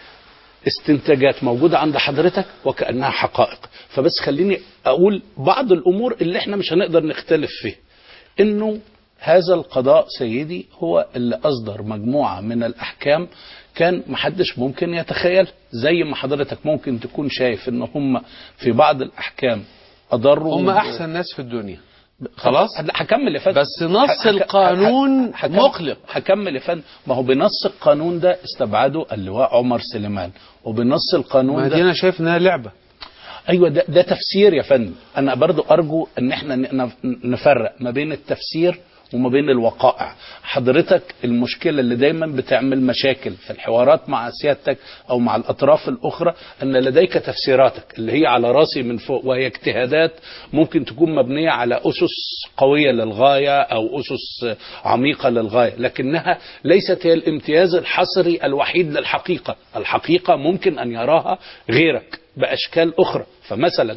استنتاجات موجودة عند حضرتك وكأنها حقائق فبس خليني أقول بعض الأمور اللي احنا مش هنقدر نختلف فيها إنه هذا القضاء سيدي هو اللي أصدر مجموعة من الأحكام كان محدش ممكن يتخيل زي ما حضرتك ممكن تكون شايف إن هم في بعض الأحكام أضروا هم احسن ناس في الدنيا خلاص لا، هكمل يا فندم بس نص ه- ه- القانون ه- هكمل- مقلق. هكمل يا فندم ما هو بنص القانون ده استبعده اللواء عمر سليمان وبنص القانون ما دي ده انا شايف انها لعبه ايوه ده, ده تفسير يا فندم انا برضو ارجو ان احنا ن- ن- نفرق ما بين التفسير وما بين الوقائع حضرتك المشكلة اللي دايما بتعمل مشاكل في الحوارات مع سيادتك او مع الاطراف الاخرى ان لديك تفسيراتك اللي هي على راسي من فوق وهي اجتهادات ممكن تكون مبنية على اسس قوية للغاية او اسس عميقة للغاية لكنها ليست هي الامتياز الحصري الوحيد للحقيقة الحقيقة ممكن ان يراها غيرك باشكال اخرى فمثلا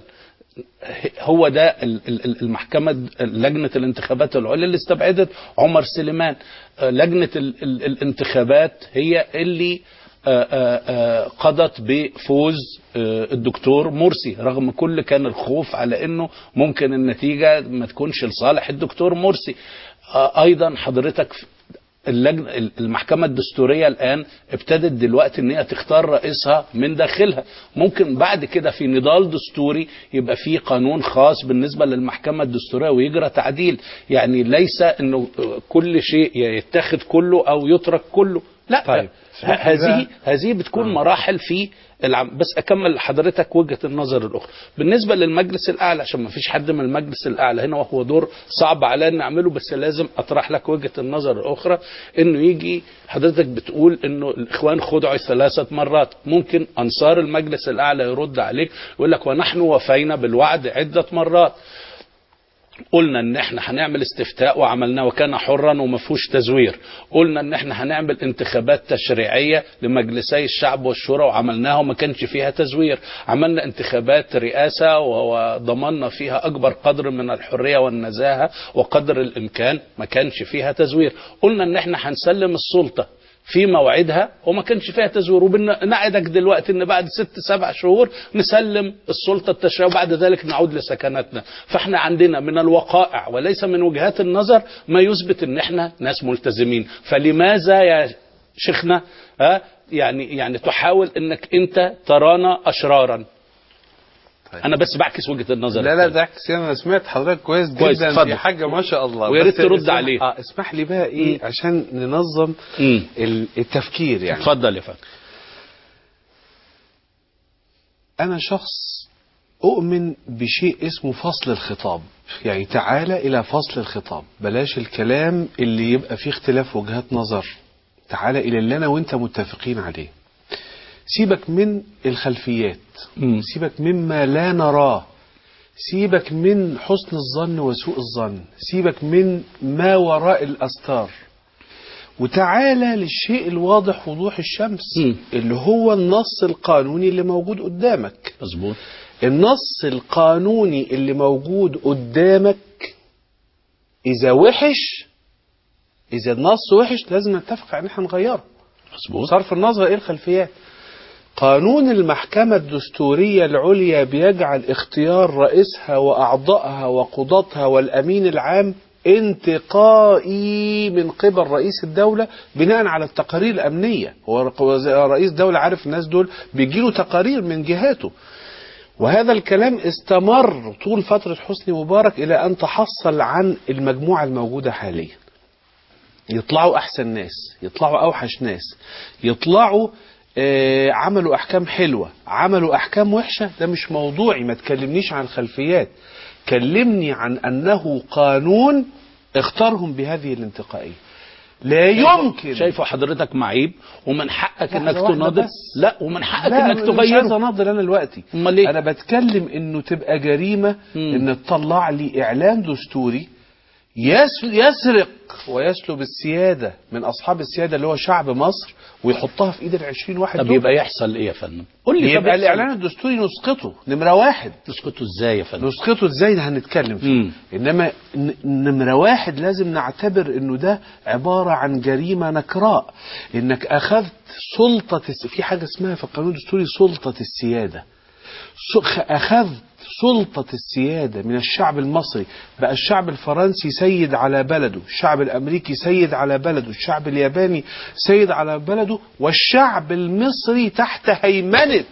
هو ده ال- ال- ال- المحكمة لجنة الانتخابات العليا اللي استبعدت عمر سليمان آه، لجنة ال- ال- الانتخابات هي اللي آه، آه، آه، قضت بفوز آه، الدكتور مرسي رغم كل كان الخوف على انه ممكن النتيجة ما تكونش لصالح الدكتور مرسي آه، ايضا حضرتك اللجنة المحكمة الدستورية الآن ابتدت دلوقتي إن هي تختار رئيسها من داخلها ممكن بعد كده في نضال دستوري يبقى في قانون خاص بالنسبة للمحكمة الدستورية ويجرى تعديل يعني ليس إنه كل شيء يتاخد كله أو يترك كله لا طيب. ه- هذه هذه بتكون مراحل في العم بس اكمل لحضرتك وجهه النظر الاخرى بالنسبه للمجلس الاعلى عشان ما فيش حد من المجلس الاعلى هنا وهو دور صعب علينا نعمله بس لازم اطرح لك وجهه النظر الاخرى انه يجي حضرتك بتقول انه الاخوان خدعوا ثلاثه مرات ممكن انصار المجلس الاعلى يرد عليك يقول لك ونحن وفينا بالوعد عده مرات قلنا ان احنا هنعمل استفتاء وعملناه وكان حرا وما فيهوش تزوير قلنا ان احنا هنعمل انتخابات تشريعيه لمجلسي الشعب والشورى وعملناها وما كانش فيها تزوير عملنا انتخابات رئاسه وضمننا فيها اكبر قدر من الحريه والنزاهه وقدر الامكان ما كانش فيها تزوير قلنا ان احنا هنسلم السلطه في موعدها وما كانش فيها تزوير وبنعدك دلوقتي ان بعد ست سبع شهور نسلم السلطه التشريعيه وبعد ذلك نعود لسكناتنا فاحنا عندنا من الوقائع وليس من وجهات النظر ما يثبت ان احنا ناس ملتزمين فلماذا يا شيخنا ها يعني يعني تحاول انك انت ترانا اشرارا طيب. انا بس بعكس وجهه النظر لا لا ده عكس انا سمعت حضرتك كويس كويس، جدا اتفضل. في حاجه ما شاء الله ويا ريت بس ترد اسمح- عليه. اه اسمح لي بقى ايه عشان ننظم مم. ال- التفكير يعني اتفضل يا فندم أنا شخص أؤمن بشيء اسمه فصل الخطاب يعني تعالى إلى فصل الخطاب بلاش الكلام اللي يبقى فيه اختلاف وجهات نظر تعالى إلى اللي أنا وأنت متفقين عليه سيبك من الخلفيات مم. سيبك مما لا نراه سيبك من حسن الظن وسوء الظن سيبك من ما وراء الأستار وتعالى للشيء الواضح وضوح الشمس مم. اللي هو النص القانوني اللي موجود قدامك مظبوط النص القانوني اللي موجود قدامك إذا وحش إذا النص وحش لازم نتفق على إن احنا نغيره مظبوط بصرف النظر إيه الخلفيات قانون المحكمة الدستورية العليا بيجعل اختيار رئيسها وأعضائها وقضاتها والأمين العام انتقائي من قبل رئيس الدولة بناء على التقارير الأمنية هو رئيس دولة عارف الناس دول بيجيله تقارير من جهاته وهذا الكلام استمر طول فترة حسني مبارك إلى أن تحصل عن المجموعة الموجودة حاليا يطلعوا أحسن ناس يطلعوا أوحش ناس يطلعوا آه، عملوا أحكام حلوة عملوا أحكام وحشة ده مش موضوعي ما تكلمنيش عن الخلفيات كلمني عن أنه قانون اختارهم بهذه الانتقائية لا يمكن شايفه حضرتك معيب ومن حقك انك واحدة تناضل بس. لا ومن حقك لا انك مش عايز تغيره اناضل انا دلوقتي امال ايه؟ انا بتكلم انه تبقى جريمه مم. ان تطلع لي اعلان دستوري يس يسرق ويسلب السياده من اصحاب السياده اللي هو شعب مصر ويحطها في ايد ال 20 واحد طب دول. يبقى يحصل ايه يا فندم؟ قول لي طب يبقى يحصل الاعلان الدستوري نسقطه نمره واحد تسكتوا ازاي يا فندم؟ نسقطه ازاي ده هنتكلم فيه مم. انما ن- نمره واحد لازم نعتبر انه ده عباره عن جريمه نكراء انك اخذت سلطه الس- في حاجه اسمها في القانون الدستوري سلطه السياده س- اخذت سلطة السيادة من الشعب المصري بقى الشعب الفرنسي سيد على بلده الشعب الأمريكي سيد على بلده الشعب الياباني سيد على بلده والشعب المصري تحت هيمنة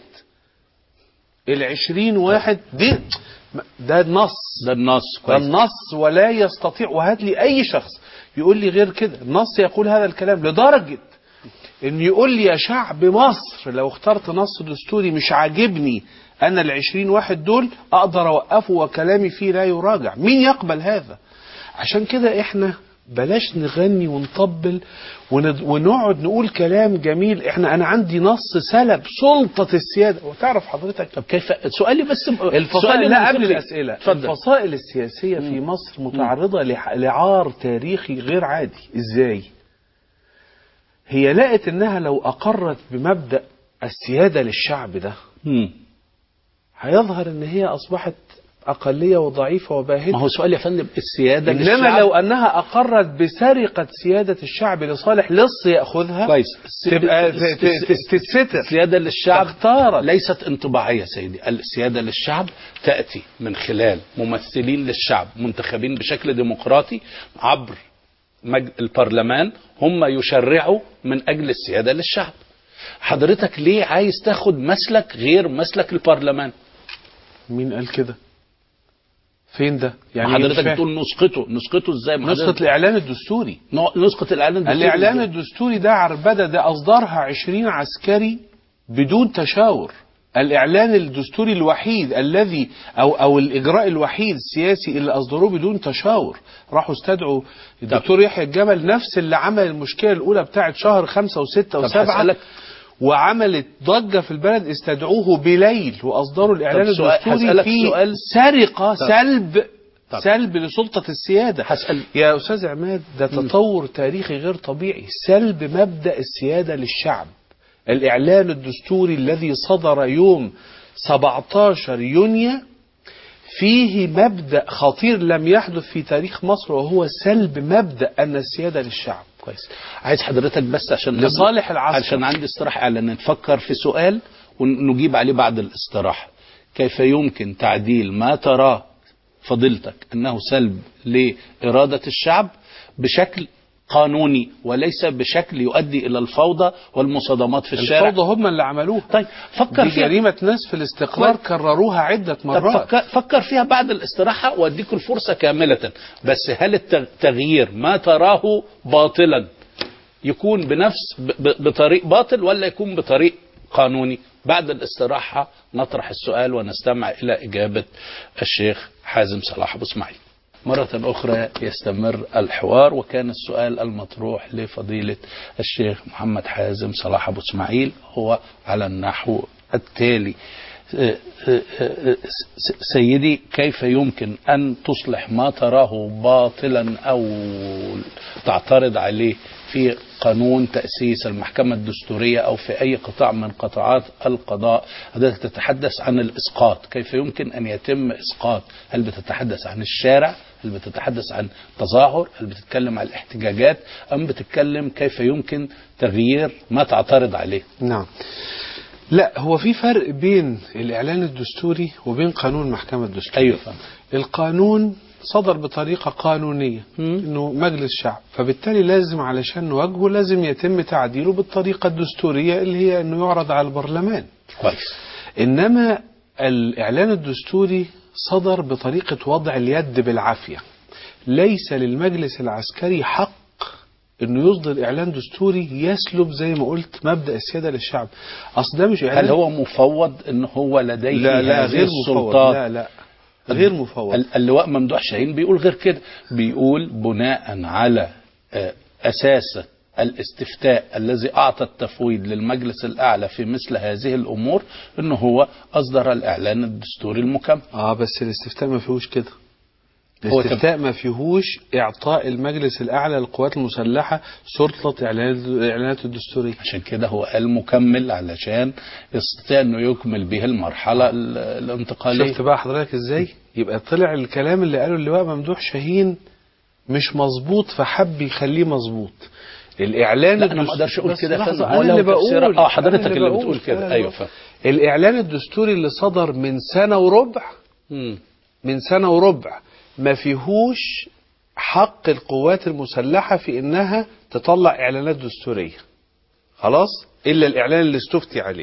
العشرين واحد دي ده النص ده النص ده كويس النص ولا يستطيع وهات لي اي شخص يقول لي غير كده النص يقول هذا الكلام لدرجة ان يقول لي يا شعب مصر لو اخترت نص دستوري مش عاجبني انا العشرين واحد دول اقدر اوقفه وكلامي فيه لا يراجع مين يقبل هذا عشان كده احنا بلاش نغني ونطبل وند- ونقعد نقول كلام جميل احنا انا عندي نص سلب سلطة السيادة وتعرف حضرتك طب كيف سؤالي بس سؤالي الفصائل لا قبل منطقي. الأسئلة اتفضل الفصائل السياسية في مصر متعرضة لح- لعار تاريخي غير عادي ازاي هي لقت انها لو اقرت بمبدأ السيادة للشعب ده مم. هيظهر ان هي اصبحت أقلية وضعيفة وباهتة ما هو سؤال يا فندم السياده إنما للشعب لو أنها أقرت بسرقة سيادة الشعب لصالح لص يأخذها كويس تبقى ت- ت- ت- تتستر السياده للشعب تختارت. ليست انطباعيه سيدي السياده للشعب تاتي من خلال ممثلين للشعب منتخبين بشكل ديمقراطي عبر مج... البرلمان هم يشرعوا من اجل السياده للشعب حضرتك ليه عايز تاخد مسلك غير مسلك البرلمان مين قال كده فين ده يعني إيه مش حضرتك فاهم؟ بتقول نسقطه نسقطه ازاي ما نسخة حضرتك- الإعلان الدستوري ن- نسقط الاعلان الدستوري الإعلان إزاي؟ الدستوري ده عربدة ده أصدرها عشرين عسكري بدون تشاور الإعلان الدستوري الوحيد الذي أو أو الإجراء الوحيد السياسي اللي أصدروه بدون تشاور راحوا استدعوا الدكتور يحيى الجمل نفس اللي عمل المشكلة الأولى بتاعت شهر خمسة وستة طب وسبعة هسألك- وعملت ضجة في البلد استدعوه بليل وأصدروا الإعلان طب سؤال- الدستوري هسألك في سؤال. سرقة طب. سلب طب. سلب لسلطة السيادة هسأل يا أستاذ عماد ده تطور تاريخي غير طبيعي سلب مبدأ السيادة للشعب الإعلان الدستوري الذي صدر يوم 17 يونيو فيه مبدأ خطير لم يحدث في تاريخ مصر وهو سلب مبدأ أن السيادة للشعب كويس عايز حضرتك بس عشان لصالح العصر. عشان عندي استراحة اعلان نفكر في سؤال ونجيب عليه بعد الاستراحة كيف يمكن تعديل ما تراه فضيلتك انه سلب لإرادة الشعب بشكل قانوني وليس بشكل يؤدي الى الفوضى والمصادمات في الشارع الفوضى هم اللي عملوها طيب فكر دي فيها جريمة ناس في الاستقرار كويس. كرروها عدة طب مرات فكر, فكر فيها بعد الاستراحة واديك الفرصة كاملة بس هل التغيير ما تراه باطلا يكون بنفس ب- ب- بطريق باطل ولا يكون بطريق قانوني بعد الاستراحة نطرح السؤال ونستمع إلى إجابة الشيخ حازم صلاح أبو اسماعيل مرة أخرى يستمر الحوار وكان السؤال المطروح لفضيلة الشيخ محمد حازم صلاح أبو اسماعيل هو على النحو التالي سيدي كيف يمكن أن تصلح ما تراه باطلا أو تعترض عليه في قانون تأسيس المحكمة الدستورية أو في أي قطاع من قطاعات القضاء حضرتك تتحدث عن الإسقاط كيف يمكن أن يتم إسقاط هل بتتحدث عن الشارع هل بتتحدث عن تظاهر هل بتتكلم عن الاحتجاجات أم بتتكلم كيف يمكن تغيير ما تعترض عليه نعم لا هو في فرق بين الإعلان الدستوري وبين قانون المحكمة الدستورية أيوة فهم. القانون صدر بطريقة قانونية مم. انه مجلس شعب فبالتالي لازم علشان نواجهه لازم يتم تعديله بالطريقة الدستورية اللي هي انه يعرض على البرلمان كويس انما الاعلان الدستوري صدر بطريقة وضع اليد بالعافية ليس للمجلس العسكري حق انه يصدر اعلان دستوري يسلب زي ما قلت مبدأ السيادة للشعب اصل ده مش اعلان هل هو مفوض ان هو لديه لا لا هذه غير مفوض السلطات لا لا غير مفوض ال- اللواء ممدوح شاهين بيقول غير كده بيقول بناء على آه، أساس الاستفتاء الذي أعطى التفويض للمجلس الأعلى في مثل هذه الأمور أنه هو أصدر الإعلان الدستوري المكمل اه بس الاستفتاء ما فيهوش كده هو الاستفتاء ما فيهوش اعطاء المجلس الاعلى للقوات المسلحه سلطه اعلان الاعلانات الدستوريه عشان كده هو قال مكمل علشان يستطيع أنه يكمل به المرحلة ال- الانتقالية شفت بقى حضرتك ازاي يبقى طلع الكلام اللي قاله اللواء ممدوح شاهين مش مظبوط فحب يخليه مظبوط الاعلان لا أنا ما الدستوري- أقدرش أقول بس كده يا لحظة، فندم. انا هو اللي لو تفسير- بقول آه، حضرتك أنا اللي بتقول كده. أيوة. أيوة، فاهم. الاعلان الدستوري اللي صدر من سنه وربع مم. من سنة وربع ما فيهوش حق القوات المسلحة في انها تطلع اعلانات دستورية خلاص الا الاعلان اللي استفتي عليه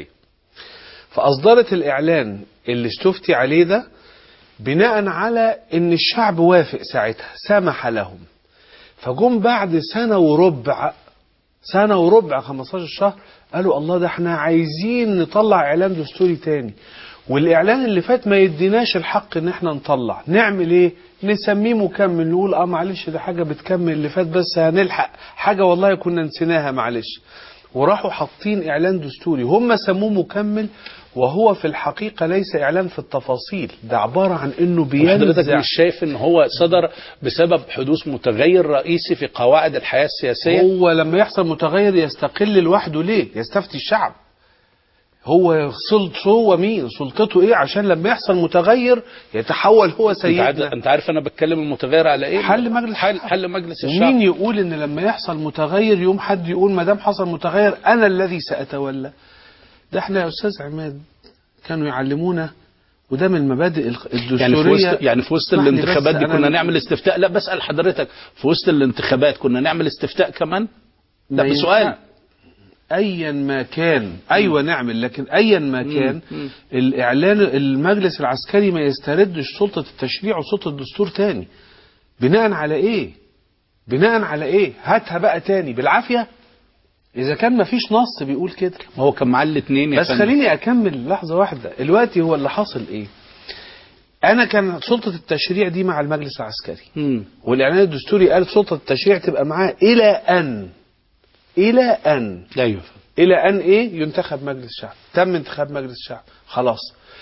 فاصدرت الاعلان اللي استفتي عليه ده بناء على ان الشعب وافق ساعتها سمح لهم فجم بعد سنة وربع سنة وربع 15 شهر قالوا الله ده احنا عايزين نطلع اعلان دستوري تاني والاعلان اللي فات ما يديناش الحق ان احنا نطلع نعمل ايه نسميه مكمل نقول اه معلش ده حاجة بتكمل اللي فات بس هنلحق حاجة والله كنا نسيناها معلش وراحوا حاطين اعلان دستوري هم سموه مكمل وهو في الحقيقة ليس اعلان في التفاصيل ده عبارة عن انه حضرتك بينزع مش شايف ان هو صدر بسبب حدوث متغير رئيسي في قواعد الحياة السياسية هو لما يحصل متغير يستقل لوحده ليه يستفتي الشعب هو سلطته هو مين سلطته ايه عشان لما يحصل متغير يتحول هو انت عارف, سيدنا انت عارف انا بتكلم المتغير على ايه حل مجلس حل, الشعب. حل مجلس الشعب ومين يقول ان لما يحصل متغير يوم حد يقول ما دام حصل متغير انا الذي ساتولى ده احنا يا استاذ عماد كانوا يعلمونا وده من المبادئ الخ- الدستوريه يعني في وسط يعني في وسط اسمح لي الانتخابات بس دي أنا- كنا نعمل استفتاء لا بسأل حضرتك في وسط الانتخابات كنا نعمل استفتاء كمان ما ده ينفع- بسؤال ايا ما كان ايوه نعمل لكن ايا ما كان مم. الاعلان المجلس العسكري ما يستردش سلطه التشريع وسلطه الدستور تاني بناء على ايه بناء على ايه هاتها بقى تاني بالعافيه اذا كان ما فيش نص بيقول كده ما هو كان معاه الاثنين يا بس فندم. خليني اكمل لحظه واحده دلوقتي هو اللي حاصل ايه انا كان سلطه التشريع دي مع المجلس العسكري مم. والاعلان الدستوري قال سلطه التشريع تبقى معاه الى ان الى ان ايوه الى ان ايه ينتخب مجلس الشعب تم انتخاب مجلس الشعب خلاص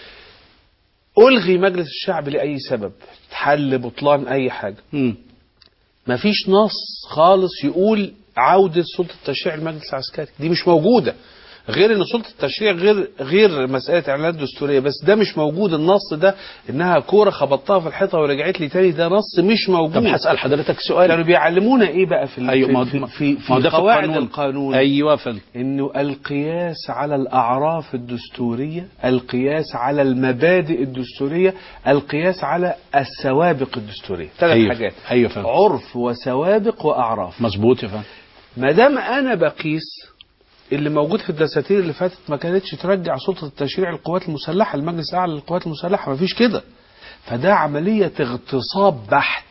الغي مجلس الشعب لاي سبب حل بطلان اي حاجه مم. مفيش نص خالص يقول عودة سلطة التشريع المجلس العسكري دي مش موجودة غير ان سلطة التشريع غير غير مسألة اعلانات دستورية بس ده مش موجود النص ده انها كورة خبطتها في الحيطة ورجعت لي تاني ده نص مش موجود طب هسأل حضرتك سؤال كانوا بيعلمونا ايه بقى في ال- ايوه ما في, ما- في, في, ما هو ده في قواعد القانون. القانون ايوه يا فندم انه القياس على الاعراف الدستوريه القياس على المبادئ الدستوريه القياس على السوابق الدستوريه ثلاث أيوة. حاجات أيوة فهمت. عرف وسوابق واعراف مظبوط يا فندم ما دام انا بقيس اللي موجود في الدساتير اللي فاتت ما كانتش ترجع سلطه التشريع للقوات المسلحه المجلس الاعلى للقوات المسلحه ما فيش كده فده عمليه اغتصاب بحت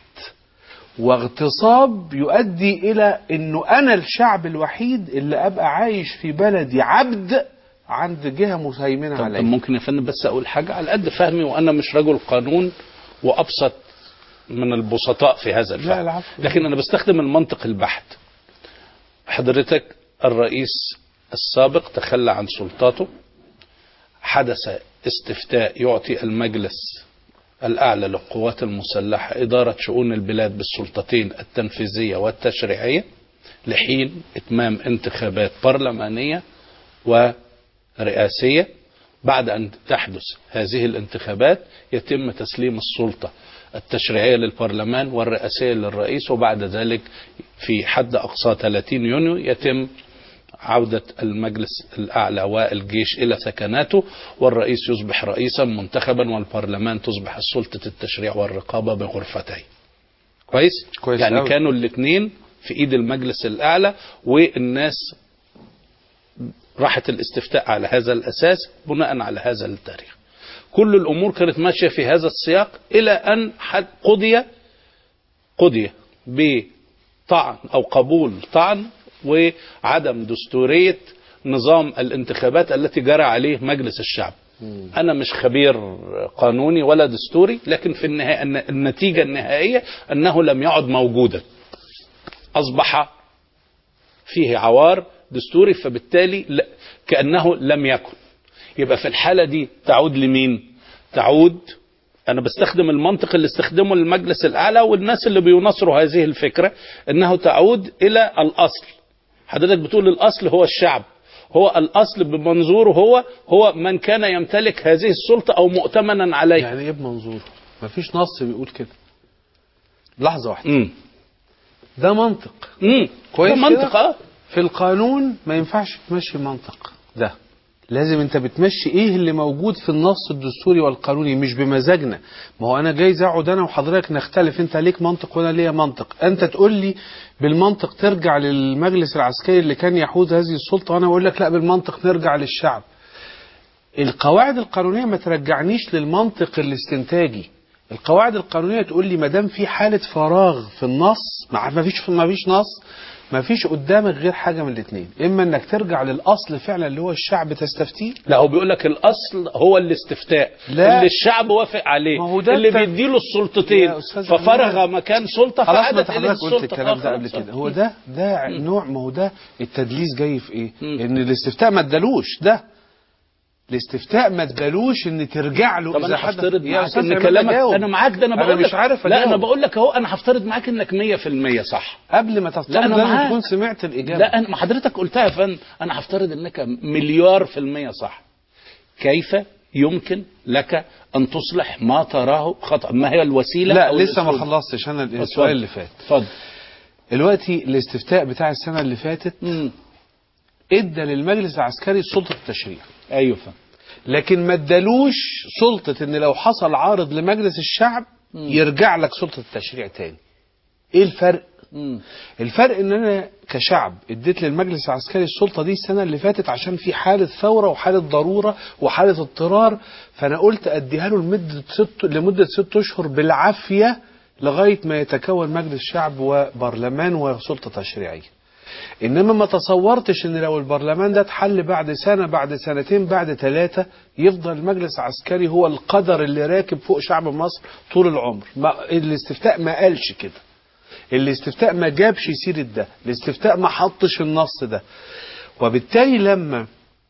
واغتصاب يؤدي الى انه انا الشعب الوحيد اللي ابقى عايش في بلدي عبد عند جهه مسيمنه طب, طب عليا ممكن يا فندم بس اقول حاجه على قد فهمي وانا مش رجل قانون وابسط من البسطاء في هذا الفهم العفو. لكن انا بستخدم المنطق البحت حضرتك الرئيس السابق تخلى عن سلطاته حدث استفتاء يعطي المجلس الأعلى للقوات المسلحة إدارة شؤون البلاد بالسلطتين التنفيذية والتشريعية لحين إتمام انتخابات برلمانية ورئاسية بعد أن تحدث هذه الانتخابات يتم تسليم السلطة التشريعية للبرلمان والرئاسية للرئيس وبعد ذلك في حد أقصى 30 يونيو يتم عودة المجلس الأعلى والجيش إلى سكناته والرئيس يصبح رئيسا منتخبا والبرلمان تصبح سلطة التشريع والرقابة بغرفتين كويس؟ كويس يعني أوي. كانوا الاثنين في ايد المجلس الاعلى والناس راحت الاستفتاء على هذا الاساس بناء على هذا التاريخ كل الامور كانت ماشيه في هذا السياق الى ان حد قضي قضي بطعن او قبول طعن وعدم دستوريه نظام الانتخابات التي جرى عليه مجلس الشعب انا مش خبير قانوني ولا دستوري لكن في النهايه النتيجه النهائيه انه لم يعد موجودا اصبح فيه عوار دستوري فبالتالي لا- كانه لم يكن يبقى في الحاله دي تعود لمين تعود انا بستخدم المنطق اللي استخدمه المجلس الاعلى والناس اللي بيناصروا هذه الفكره انه تعود الى الاصل حضرتك بتقول الاصل هو الشعب هو الاصل بمنظوره هو هو من كان يمتلك هذه السلطه او مؤتمنا عليها يعني ايه بمنظوره مفيش نص بيقول كده لحظه واحده امم ده منطق امم كويس ده منطق كده؟ اه في القانون ما ينفعش تمشي المنطق ده لازم انت بتمشي ايه اللي موجود في النص الدستوري والقانوني مش بمزاجنا ما هو انا جايز اقعد انا وحضرتك نختلف انت ليك منطق وانا ليا منطق انت تقول لي بالمنطق ترجع للمجلس العسكري اللي كان يحوز هذه السلطه وانا اقول لك لا بالمنطق نرجع للشعب القواعد القانونيه ما ترجعنيش للمنطق الاستنتاجي القواعد القانونيه تقول لي ما دام في حاله فراغ في النص ما ما فيش ما فيش نص ما فيش قدامك غير حاجه من الاثنين اما انك ترجع للاصل فعلا اللي هو الشعب تستفتيه لا هو بيقول لك الاصل هو الاستفتاء لا. اللي الشعب وافق عليه ما هو ده اللي الت- بيديله السلطتين يا أستاذ ففرغ عماد. مكان سلطه خلاص ما فعادت انت اليه حضرتك قلت السلطه الكلام ده آه، قبل خلاص. كده هو ده ده نوع ما هو ده التدليس جاي في ايه؟ مم. ان الاستفتاء ما ادالوش ده الاستفتاء ما ادالوش ان ترجع له طب إذا انا حدث- هفترض يا معاك أستاذ ان عماد كلامك أجاوب. انا معاك ده انا أنا بقول مش لك عارف لا انا أجاوب. بقول لك اهو انا هفترض معاك انك 100% صح قبل ما تفترض لا، أنا لازم معاك. تكون سمعت الاجابه لا انا ما حضرتك قلتها يا فندم انا هفترض انك مليار في المية صح كيف يمكن لك ان تصلح ما تراه خطا ما هي الوسيله لا أو لسه ما الأسلوب؟ خلصتش انا اتفضل. السؤال اللي فات اتفضل دلوقتي الاستفتاء بتاع السنه اللي فاتت مم. ادى للمجلس العسكري سلطه التشريع ايوه فهم لكن ما ادالوش سلطه ان لو حصل عارض لمجلس الشعب مم. يرجع لك سلطه التشريع تاني ايه الفرق مم. الفرق ان انا كشعب اديت للمجلس العسكري السلطه دي السنه اللي فاتت عشان في حاله ثوره وحاله ضروره وحاله اضطرار فانا قلت اديها له لمده ست لمده ست اشهر بالعافيه لغايه ما يتكون مجلس شعب وبرلمان وسلطه تشريعيه. انما ما تصورتش ان لو البرلمان ده اتحل بعد سنه بعد سنتين بعد ثلاثه يفضل المجلس العسكري هو القدر اللي راكب فوق شعب مصر طول العمر. ما الاستفتاء ما قالش كده. الاستفتاء ما جابش سيرة ده الاستفتاء ما حطش النص ده وبالتالي لما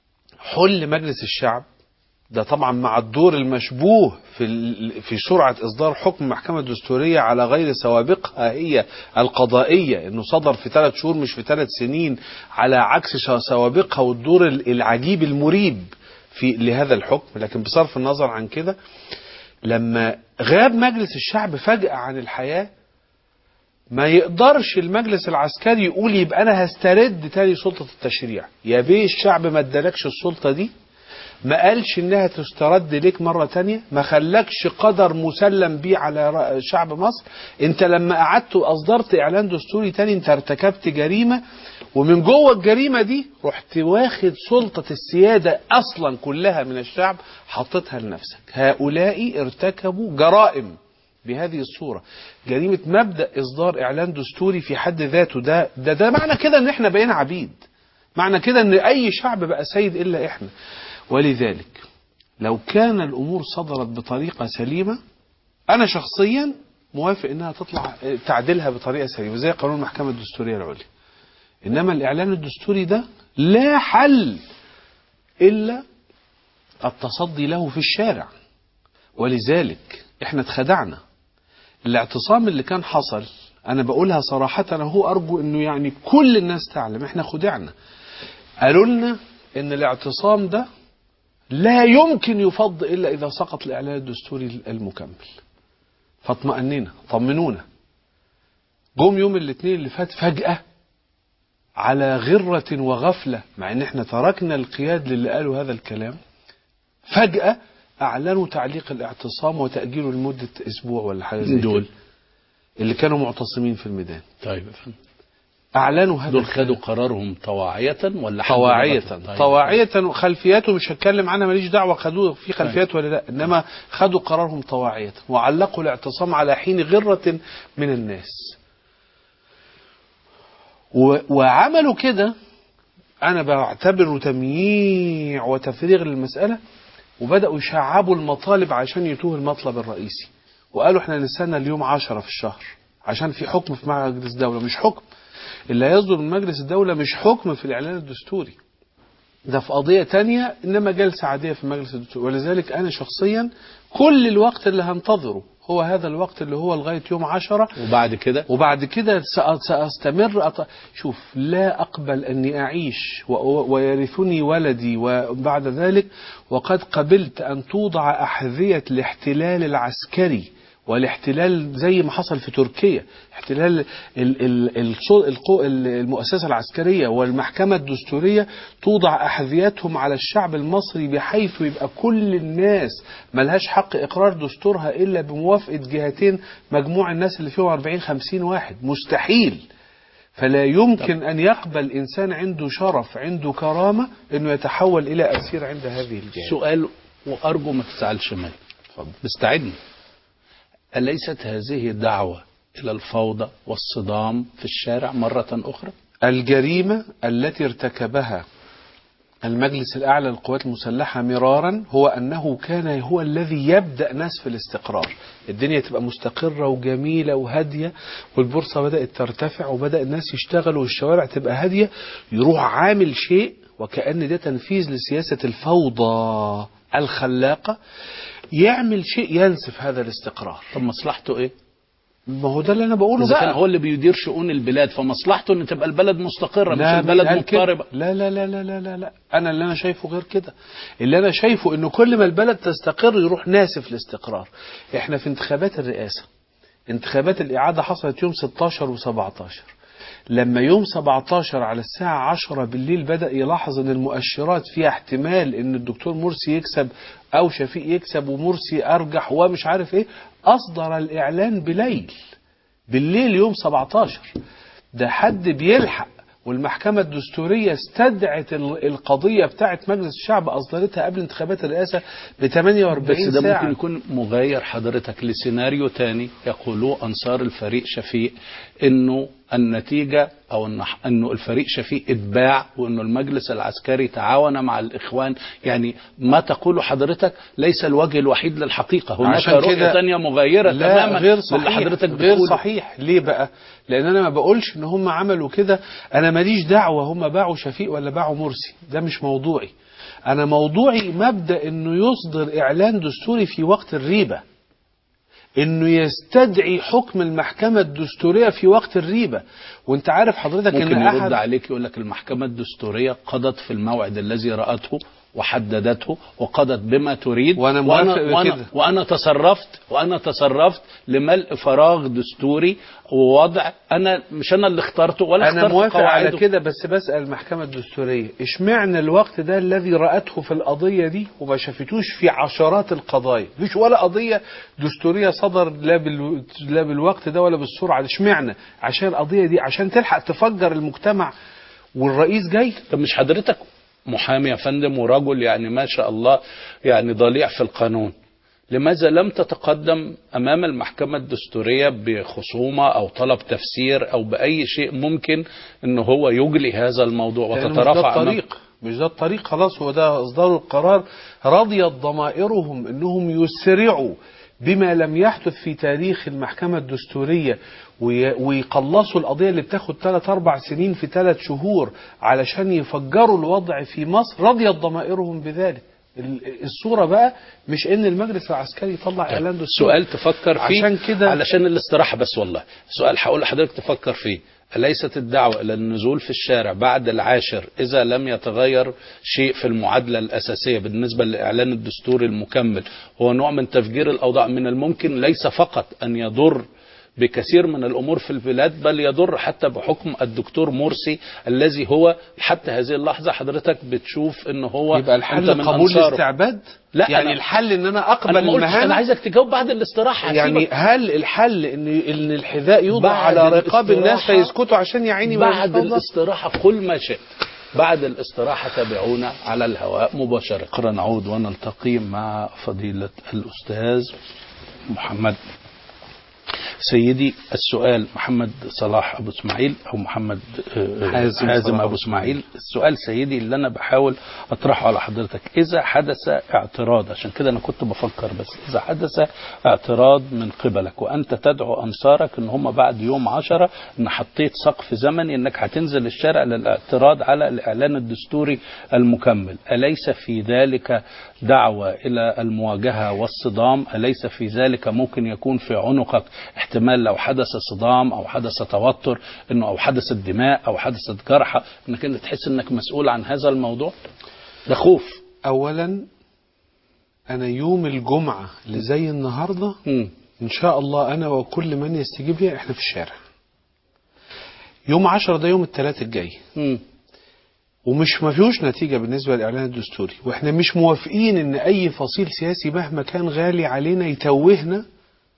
حل مجلس الشعب ده طبعا مع الدور المشبوه في ال- في سرعه اصدار حكم المحكمه الدستوريه على غير سوابقها هي القضائيه انه صدر في ثلاث شهور مش في ثلاث سنين على عكس ش- سوابقها والدور ال- العجيب المريب في لهذا الحكم لكن بصرف النظر عن كده لما غاب مجلس الشعب فجأة عن الحياة ما يقدرش المجلس العسكري يقول يبقى انا هسترد تاني سلطة التشريع يا بيه الشعب ما ادالكش السلطة دي ما قالش انها تسترد ليك مرة تانية ما خلاكش قدر مسلم بيه على ر- شعب مصر انت لما قعدت واصدرت اعلان دستوري تاني انت ارتكبت جريمة ومن جوه الجريمة دي رحت واخد سلطة السيادة اصلا كلها من الشعب حطيتها لنفسك هؤلاء ارتكبوا جرائم بهذه الصورة جريمة مبدأ إصدار إعلان دستوري في حد ذاته ده ده, ده معنى كده إن إحنا بقينا عبيد معنى كده إن أي شعب بقى سيد إلا إحنا ولذلك لو كان الأمور صدرت بطريقة سليمة أنا شخصيا موافق إنها تطلع آه، تعديلها بطريقة سليمة زي قانون المحكمة الدستورية العليا إنما الإعلان الدستوري ده لا حل إلا التصدي له في الشارع ولذلك احنا اتخدعنا الاعتصام اللي كان حصل انا بقولها صراحة انا هو ارجو انه يعني كل الناس تعلم احنا خدعنا قالوا لنا ان الاعتصام ده لا يمكن يفض الا اذا سقط الاعلان الدستوري المكمل فاطمأننا طمنونا جم يوم الاثنين اللي فات فجأة على غرة وغفلة مع ان احنا تركنا القياد للي قالوا هذا الكلام فجأة أعلنوا تعليق الاعتصام وتأجيله لمدة أسبوع ولا حاجة زي دول كده اللي كانوا معتصمين في الميدان طيب يا فندم. أعلنوا هذا دول الكلام. خدوا قرارهم طواعية ولا حد طواعية ضغطهم؟ طيب. طواعية وخلفياته مش هتكلم عنها ماليش دعوة خدوه في خلفيات ولا لا إنما خدوا قرارهم طواعية وعلقوا الاعتصام على حين غرة من الناس و... وعملوا كده أنا بعتبره تمييع وتفريغ للمسألة وبدأوا يشعبوا المطالب عشان يتوه المطلب الرئيسي وقالوا احنا نستنى اليوم عشرة في الشهر عشان في حكم في مجلس الدولة مش حكم اللي هيصدر من مجلس الدولة مش حكم في الإعلان الدستوري ده في قضية تانية إنما جلسة عادية في مجلس الدستور ولذلك أنا شخصيا كل الوقت اللي هنتظره هو هذا الوقت اللي هو لغاية يوم عشرة وبعد كده وبعد كده سأ- سأستمر أط... شوف لا أقبل أني أعيش و... ويرثني ولدي وبعد ذلك وقد قبلت أن توضع أحذية الاحتلال العسكري والاحتلال زي ما حصل في تركيا احتلال ال ال ال القو- ال- المؤسسة العسكرية والمحكمة الدستورية توضع أحذيتهم على الشعب المصري بحيث يبقى كل الناس ملهاش حق إقرار دستورها إلا بموافقة جهتين مجموع الناس اللي فيهم 40 50 واحد مستحيل فلا يمكن أن يقبل إنسان عنده شرف عنده كرامة أنه يتحول إلى أسير عند هذه الجهة سؤال وأرجو ما تزعلش مني اتفضل. استعدني أليست هذه دعوة إلى الفوضى والصدام في الشارع مرة أخرى الجريمة التي ارتكبها المجلس الأعلى للقوات المسلحة مرارا هو أنه كان هو الذي يبدأ نسف الاستقرار الدنيا تبقى مستقرة وجميلة وهادية والبورصة بدأت ترتفع وبدأ الناس يشتغلوا والشوارع تبقى هادية يروح عامل شيء وكأن ده تنفيذ لسياسة الفوضى الخلاقة يعمل شيء ينسف هذا الاستقرار طب مصلحته إيه ما هو ده اللي انا بقوله اذا كان بقى هو اللي بيدير شؤون البلاد فمصلحته ان تبقى البلد مستقره مش لا، البلد مين قال كده؟ مضطربه لا لا لا لا لا لا لا انا اللي انا شايفه غير كده اللي انا شايفه انه كل ما البلد تستقر يروح ناسف الاستقرار احنا في انتخابات الرئاسه انتخابات الاعاده حصلت يوم 16 و17 لما يوم 17 على الساعة 10 بالليل بدأ يلاحظ ان المؤشرات فيها احتمال ان الدكتور مرسي يكسب او شفيق يكسب ومرسي ارجح ومش عارف ايه اصدر الاعلان بليل بالليل يوم 17 ده حد بيلحق والمحكمة الدستورية استدعت ال- القضية بتاعة مجلس الشعب أصدرتها قبل انتخابات الرئاسة ب 48 بس ده ساعة ممكن يكون مغاير حضرتك لسيناريو تاني يقولوه انصار الفريق شفيق انه النتيجه او إن- انه الفريق شفيق اتباع وانه المجلس العسكري تعاون مع الاخوان يعني ما تقوله حضرتك ليس الوجه الوحيد للحقيقه هناك عشان رؤيه كده- ثانيه مغايره لا تماما غير للي صحيح حضرتك غير بتقوله. صحيح ليه بقى لان انا ما بقولش ان هم عملوا كده انا ماليش دعوه هم باعوا شفيق ولا باعوا مرسي ده مش موضوعي انا موضوعي مبدا انه يصدر اعلان دستوري في وقت الريبه انه يستدعي حكم المحكمه الدستوريه في وقت الريبه وانت عارف حضرتك ممكن ان يرد احد عليك يقول لك المحكمة الدستورية قضت في الموعد الذي رأته وحددته وقضت بما تريد وأنا موافق وأنا, بكده. وأنا تصرفت وأنا تصرفت لملء فراغ دستوري ووضع أنا مش أنا اللي اخترته ولا انا اخترت موافق على قواعده. كده بس بسال المحكمه الدستوريه اشمعنى الوقت ده الذي راته في القضيه دي وما شافتوش في عشرات القضايا مفيش ولا قضيه دستوريه صدر لا بال... لا بالوقت ده ولا بالسرعه دي اشمعنى عشان القضيه دي عشان تلحق تفجر المجتمع والرئيس جاي طب مش حضرتك محامي يا فندم ورجل يعني ما شاء الله يعني ضليع في القانون لماذا لم تتقدم امام المحكمه الدستوريه بخصومه او طلب تفسير او باي شيء ممكن ان هو يجلي هذا الموضوع لأنه مش ده وتترافع أمام- الطريق مش ده الطريق خلاص هو ده اصدار القرار رضيت ضمائرهم انهم يسرعوا بما لم يحدث في تاريخ المحكمة الدستورية وي- ويقلصوا القضية اللي بتاخد 3 أربع سنين في 3 شهور علشان يفجروا الوضع في مصر رضيت ضمائرهم بذلك ال- الصورة بقى مش ان المجلس العسكري يطلع اعلان دستوري سؤال تفكر فيه عشان كده- علشان الاستراحة بس والله سؤال هقول لحضرتك تفكر فيه أليست الدعوة إلى النزول في الشارع بعد العاشر إذا لم يتغير شيء في المعادلة الأساسية بالنسبة للإعلان الدستوري المكمل هو نوع من تفجير الأوضاع من الممكن ليس فقط أن يضر بكثير من الأمور في البلاد بل يضر حتى بحكم الدكتور مرسي الذي هو حتى هذه اللحظة حضرتك بتشوف أن هو يبقى أنت الحل من قبول أنصاره. الاستعباد لا، يعني أنا- الحل ان انا أنا اقبل ما قلتش المهام أنا عايزك تجاوب بعد الاستراحة يعني هسيبك. هل الحل ان ان الحذاء يوضع بعد على رقاب الناس الاستراحة- فيسكتوا عشان يا عيني ما بعد يفوضى؟ الاستراحة قل ما شئت بعد الاستراحة تابعونا على الهواء مباشرة قرأ نعود ونلتقي مع فضيلة الأستاذ محمد سيدي السؤال محمد صلاح أبو إسماعيل أو محمد آه، حازم حازم صلاح أبو أبو إسماعيل السؤال سيدي اللي أنا بحاول أطرحه على حضرتك إذا حدث اعتراض عشان كده أنا كنت بفكر بس إذا حدث اعتراض من قبلك وأنت تدعو أنصارك إن هم بعد يوم عشرة إن حطيت سقف زمني إنك هتنزل الشارع للاعتراض على الإعلان الدستوري المكمل أليس في ذلك دعوة إلى المواجهة والصدام أليس في ذلك ممكن يكون في عنقك احتمال لو حدث صدام أو حدث توتر إنه أو حدثت دماء أو حدثت جرحى إنك أنت تحس إنك مسؤول عن هذا الموضوع ده خوف اولا انا يوم الجمعه اللي زي النهارده مم. ان شاء الله انا وكل من يستجيب لي احنا في الشارع يوم عشرة ده يوم الثلاث الجاي مم. ومش ما فيهوش نتيجة بالنسبة للإعلان الدستوري وإحنا مش موافقين إن أي فصيل سياسي مهما كان غالي علينا يتوهنا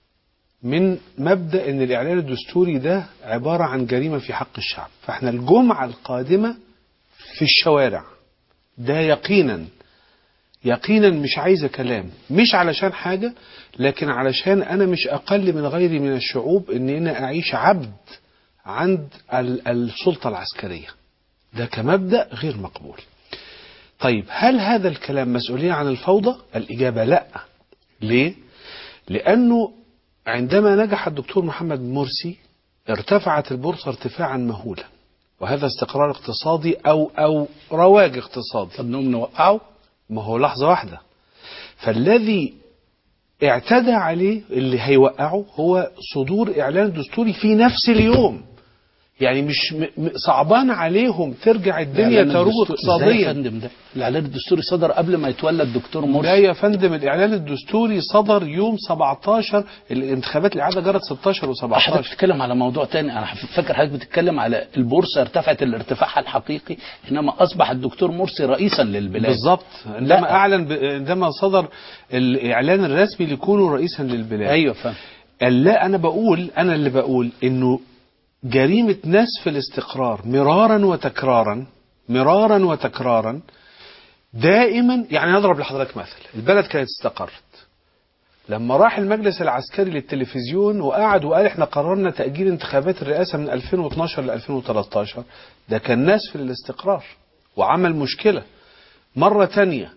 من مبدأ إن الإعلان الدستوري ده عبارة عن جريمة في حق الشعب فإحنا الجمعة القادمة في الشوارع ده يقينا يقينا مش عايزة كلام مش علشان حاجة لكن علشان أنا مش أقل من غيري من الشعوب إن أنا أعيش عبد عند ال- السلطة العسكرية ده كمبدأ غير مقبول طيب هل هذا الكلام مسؤولية عن الفوضى؟ الإجابة لا ليه؟ لأنه عندما نجح الدكتور محمد مرسي ارتفعت البورصة ارتفاعا مهولا وهذا استقرار اقتصادي أو أو رواج اقتصادي طب نقوم نوقعه ما هو لحظة واحدة فالذي اعتدى عليه اللي هيوقعه هو صدور اعلان دستوري في نفس اليوم يعني مش م- م- صعبان عليهم ترجع الدنيا الإعلان تروج الدستوري- ازاي يا اقتصاديا فندم ده الاعلان الدستوري صدر قبل ما يتولى الدكتور لا مرسي يا فندم الاعلان الدستوري صدر يوم 17 الانتخابات الاعاده جرت 16 حضرتك و17 بتتكلم على موضوع تاني انا فاكر حضرتك بتتكلم على البورصه ارتفعت الارتفاعها الحقيقي حينما اصبح الدكتور مرسي رئيسا للبلاد بالظبط عندما لا. اعلن ب... عندما صدر الاعلان الرسمي لكونه رئيسا للبلاد ايوه فاهم لا انا بقول انا اللي بقول انه جريمه نسف الاستقرار مرارا وتكرارا مرارا وتكرارا دائما يعني نضرب لحضرتك مثل البلد كانت استقرت لما راح المجلس العسكري للتلفزيون وقعد وقال احنا قررنا تأجيل انتخابات الرئاسة من 2012 ل 2013 ده كان نسف للاستقرار وعمل مشكلة مرة تانية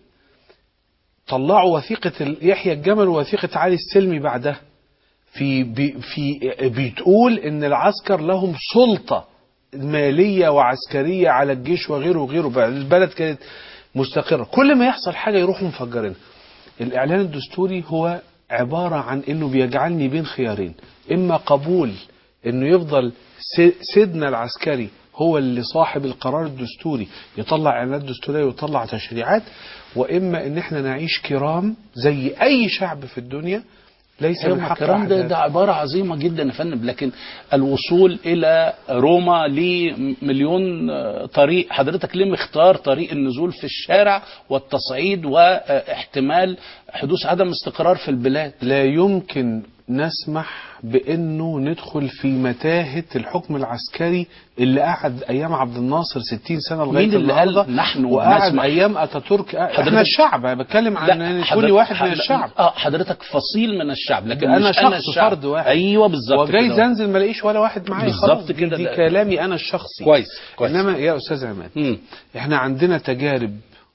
طلعوا وثيقة ال- يحيى الجمل ووثيقة علي السلمي بعدها في بي في بتقول ان العسكر لهم سلطة مالية وعسكرية على الجيش وغيره وغيره بقى البلد كانت مستقرة كل ما يحصل حاجة يروحوا مفجرينها الإعلان الدستوري هو عبارة عن إنه بيجعلني بين خيارين إما قبول إنه يفضل س- سيدنا العسكري هو اللي صاحب القرار الدستوري يطلع إعلانات دستورية ويطلع تشريعات وإما إن إحنا نعيش كرام زي أي شعب في الدنيا ليس ايوه من ما حق الكلام ده أحد ده عباره عظيمه جدا يا فندم لكن الوصول الى روما ليه مليون آه، طريق حضرتك ليه مختار طريق النزول في الشارع والتصعيد واحتمال حدوث عدم استقرار في البلاد لا يمكن نسمح بانه ندخل في متاهه الحكم العسكري اللي قعد ايام عبد الناصر 60 سنه لغايه مين اللي قال النهارده نحن وقعد نسمح؟ ايام اتاتورك حضرتك- احنا الشعب انا بتكلم عن ان حضرتك- كل واحد من حضرتك- الشعب اه حضرتك فصيل من الشعب لكن أنا مش شخص انا الشعب فرد واحد. ايوه بالظبط وجايز كده. انزل ما الاقيش ولا واحد معايا بالظبط خلاص. دي- كده، دي ده- كلامي انا الشخصي كويس كويس انما يا استاذ عماد مم. احنا عندنا تجارب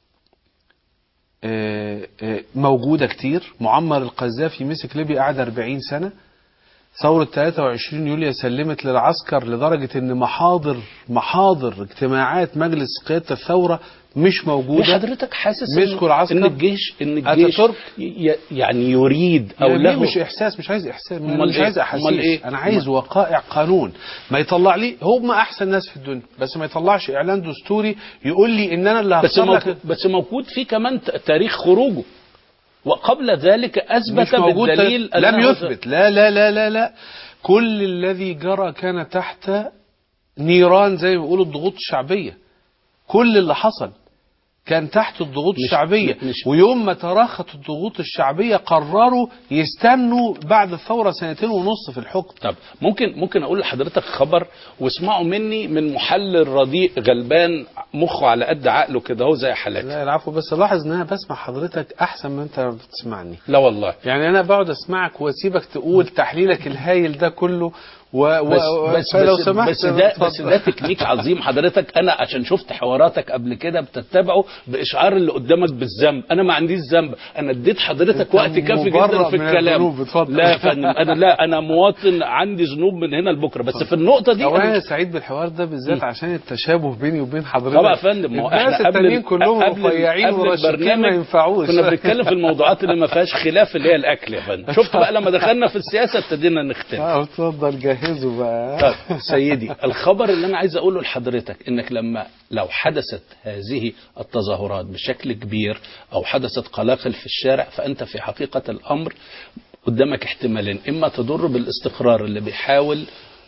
آه، آه، موجودة كتير معمر القذافي مسك ليبيا قعد 40 سنة ثورة 23 يوليو سلمت للعسكر لدرجة ان محاضر محاضر اجتماعات مجلس قيادة الثورة مش يا موجودة حضرتك حاسس مسكوا إن- العسكر؟ ان الجيش ان الجيش أتاتورك؟ ي- يعني يريد او يعني له ليه مش احساس مش عايز احساس أمال مش إيه؟ عايز احاسيس أمال إيه؟ انا عايز وقائع قانون ما يطلع لي هم احسن ناس في الدنيا بس ما يطلعش اعلان دستوري يقول لي ان انا اللي بس هختار موجود لك بس موجود فيه كمان ت- تاريخ خروجه وقبل ذلك اثبت مش موجود بالدليل لم أنه- يثبت لا لا لا لا لا كل الذي جرى كان تحت نيران زي ما بيقولوا الضغوط الشعبية كل اللي حصل كان تحت الضغوط مش- الشعبية مش- ويوم ما تراخت الضغوط الشعبية قرروا يستنوا بعد الثورة سنتين ونص في الحكم طب ممكن ممكن اقول لحضرتك خبر واسمعوا مني من محلل رديء غلبان مخه على قد عقله كده اهو زي حالاتي لا العفو بس لاحظ ان انا بسمع حضرتك احسن ما انت بتسمعني لا والله يعني انا بقعد اسمعك واسيبك تقول تحليلك الهايل ده كله و... و... بس و... بس فلو بس, سمحت بس ده بس اتفضل. ده تكنيك عظيم حضرتك انا عشان شفت حواراتك قبل كده بتتبعه باشعار اللي قدامك بالذنب انا ما عنديش ذنب انا اديت حضرتك أنت وقت كافي مبرأ جدا في من الكلام الذنوب، اتفضل. لا يا فندم انا لا انا مواطن عندي ذنوب من هنا لبكره بس في النقطه دي اولا أنا انا مش- سعيد بالحوار ده بالذات عشان التشابه بيني وبين حضرتك طبعا يا فندم ما هو الناس احنا قبل التانيين كلهم قبل- رفيعين قبل ورشيقين ما البرنامج ينفعوش كنا بنتكلم في الموضوعات اللي ما فيهاش خلاف اللي هي الاكل يا فندم شفت بقى لما دخلنا في السياسه ابتدينا نختلف اه اتفضل جهزوا بقى طيب سيدي الخبر اللي انا عايز اقوله لحضرتك انك لما لو حدثت هذه التظاهرات بشكل كبير او حدثت قلاقل في الشارع فانت في حقيقه الامر قدامك احتمالين اما تضر بالاستقرار اللي بيحاول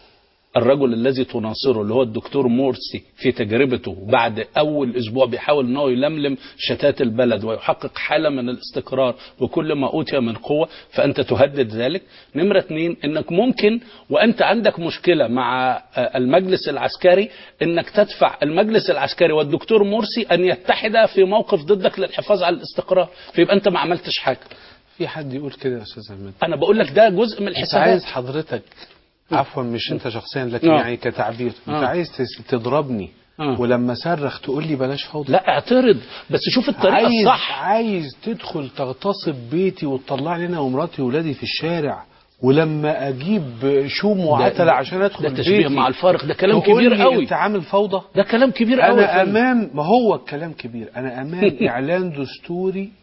الرجل الذي تناصره اللي هو الدكتور مرسي في تجربته بعد اول اسبوع بيحاول انه يلملم شتات البلد ويحقق حاله من الاستقرار بكل ما اوتي من قوه فانت تهدد ذلك نمره اثنين انك ممكن وانت عندك مشكله مع آه، المجلس العسكري انك تدفع المجلس العسكري والدكتور مرسي ان يتحدا في موقف ضدك للحفاظ على الاستقرار فيبقى انت ما عملتش حاجه في حد يقول كده يا استاذ عماد انا بقول لك ده جزء من انت الحسابات عايز حضرتك عفوا مش انت شخصيا لكن آه. يعني كتعبير انت آه. عايز تس- تضربني آه. ولما صرخ تقول لي بلاش فوضى لا اعترض بس شوف الطريقه عايز الصح عايز تدخل تغتصب بيتي وتطلع لي انا ومراتي وولادي في الشارع ولما اجيب شوم وعتله عشان ادخل ده تشبيه بيتي مع الفارق ده كلام تقول كبير لي قوي انت عامل فوضى ده كلام كبير قوي يا انا فندم. امام ما هو الكلام كبير انا امام اعلان دستوري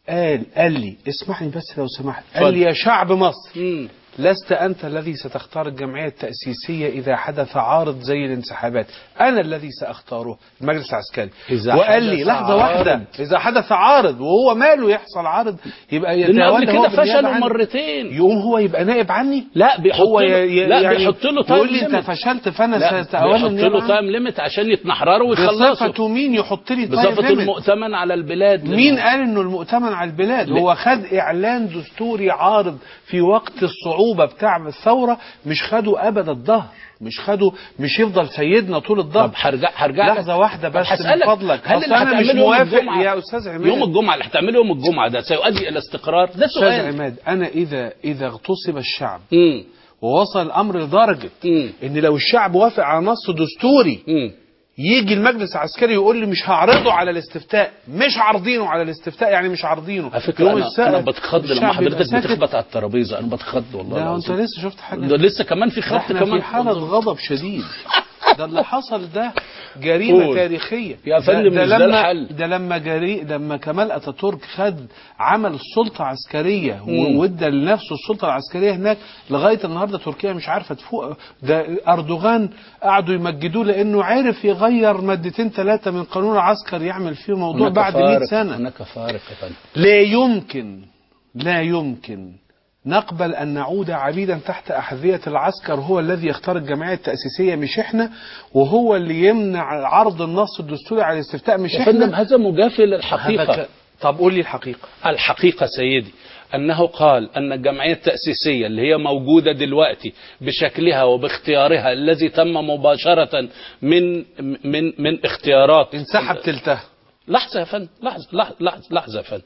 قال قال لي اسمعني بس لو سمحت اتفضل. قال لي يا شعب مصر مم. لست أنت الذي ستختار الجمعية التأسيسية إذا حدث عارض زي الانسحابات أنا الذي سأختاره المجلس العسكري إذا وقال لي حدث لحظة واحدة عارض. إذا حدث عارض وهو ماله يحصل عارض يبقى لأن يتولى قبل هو كده بالنيابة فشلوا عني. مرتين يقوم هو يبقى نائب عني لا بيحط هو له ي- ي- لا يعني بيحط له يقول تايم لي انت ليميت فشلت فانا لا سأتولى بيحط النيابة له عني. تايم ليميت عشان يتنحرروا ويخلصوا بصفته مين يحط لي بصفة تايم ليميت؟ المؤتمن على البلاد مين قال انه المؤتمن على البلاد ليه؟ هو خد اعلان دستوري عارض في وقت الصعوبة بتاع الثورة مش خده ابد الظهر مش خده مش يفضل سيدنا طول الظهر طب هرجع هرجع لك. لحظة واحدة طب بس من هسألك، فضلك هل أصل اللي أنا مش هتعمله يوم موافق الجمعة يا أستاذ عماد يوم الجمعة اللي هتعمله يوم الجمعة ده سيؤدي إلى استقرار ده أستاذ سؤال عماد أنا إذا إذا اغتصب الشعب مم. ووصل الأمر لدرجة مم. إن لو الشعب وافق على نص دستوري مم. يجي المجلس العسكري يقول لي مش هعرضه على الاستفتاء مش عارضينه على الاستفتاء يعني مش عارضينه على فكرة يوم أنا, الساعة أنا بتخض لما الشعب يبقى حضرتك ساكت. بتخبط على الترابيزة أنا بتخض والله لا انت العظيم لسه شفت حاجه ده لسه كمان في ده خبط احنا كمان في حالة غضب شديد ده اللي حصل ده جريمة قول. تاريخية يا فندم ده, مش ده لما الحل. ده لما جري لما كمال اتاتورك خد عمل سلطة عسكرية مم. و- وادى لنفسه السلطة العسكرية هناك لغاية النهاردة تركيا مش عارفة تفوق ده اردوغان قعدوا يمجدوه لانه عرف يغير مادتين ثلاثة من قانون العسكر يعمل فيه موضوع هناك بعد 100 فارق. سنة هناك فارق يا فندم لا يمكن لا يمكن نقبل أن نعود عبيدا تحت أحذية العسكر هو الذي يختار الجمعية التأسيسية مش إحنا وهو اللي يمنع عرض النص الدستوري على الاستفتاء مش يا فندم إحنا هذا مجافي هذا للحقيقة ك- طب قول لي الحقيقة الحقيقة سيدي أنه قال أن الجمعية التأسيسية اللي هي موجودة دلوقتي بشكلها وباختيارها الذي تم مباشرة من من من اختيارات انسحب تلتها لحظة يا فندم لحظة لحظة لحظة, لحظة يا فندم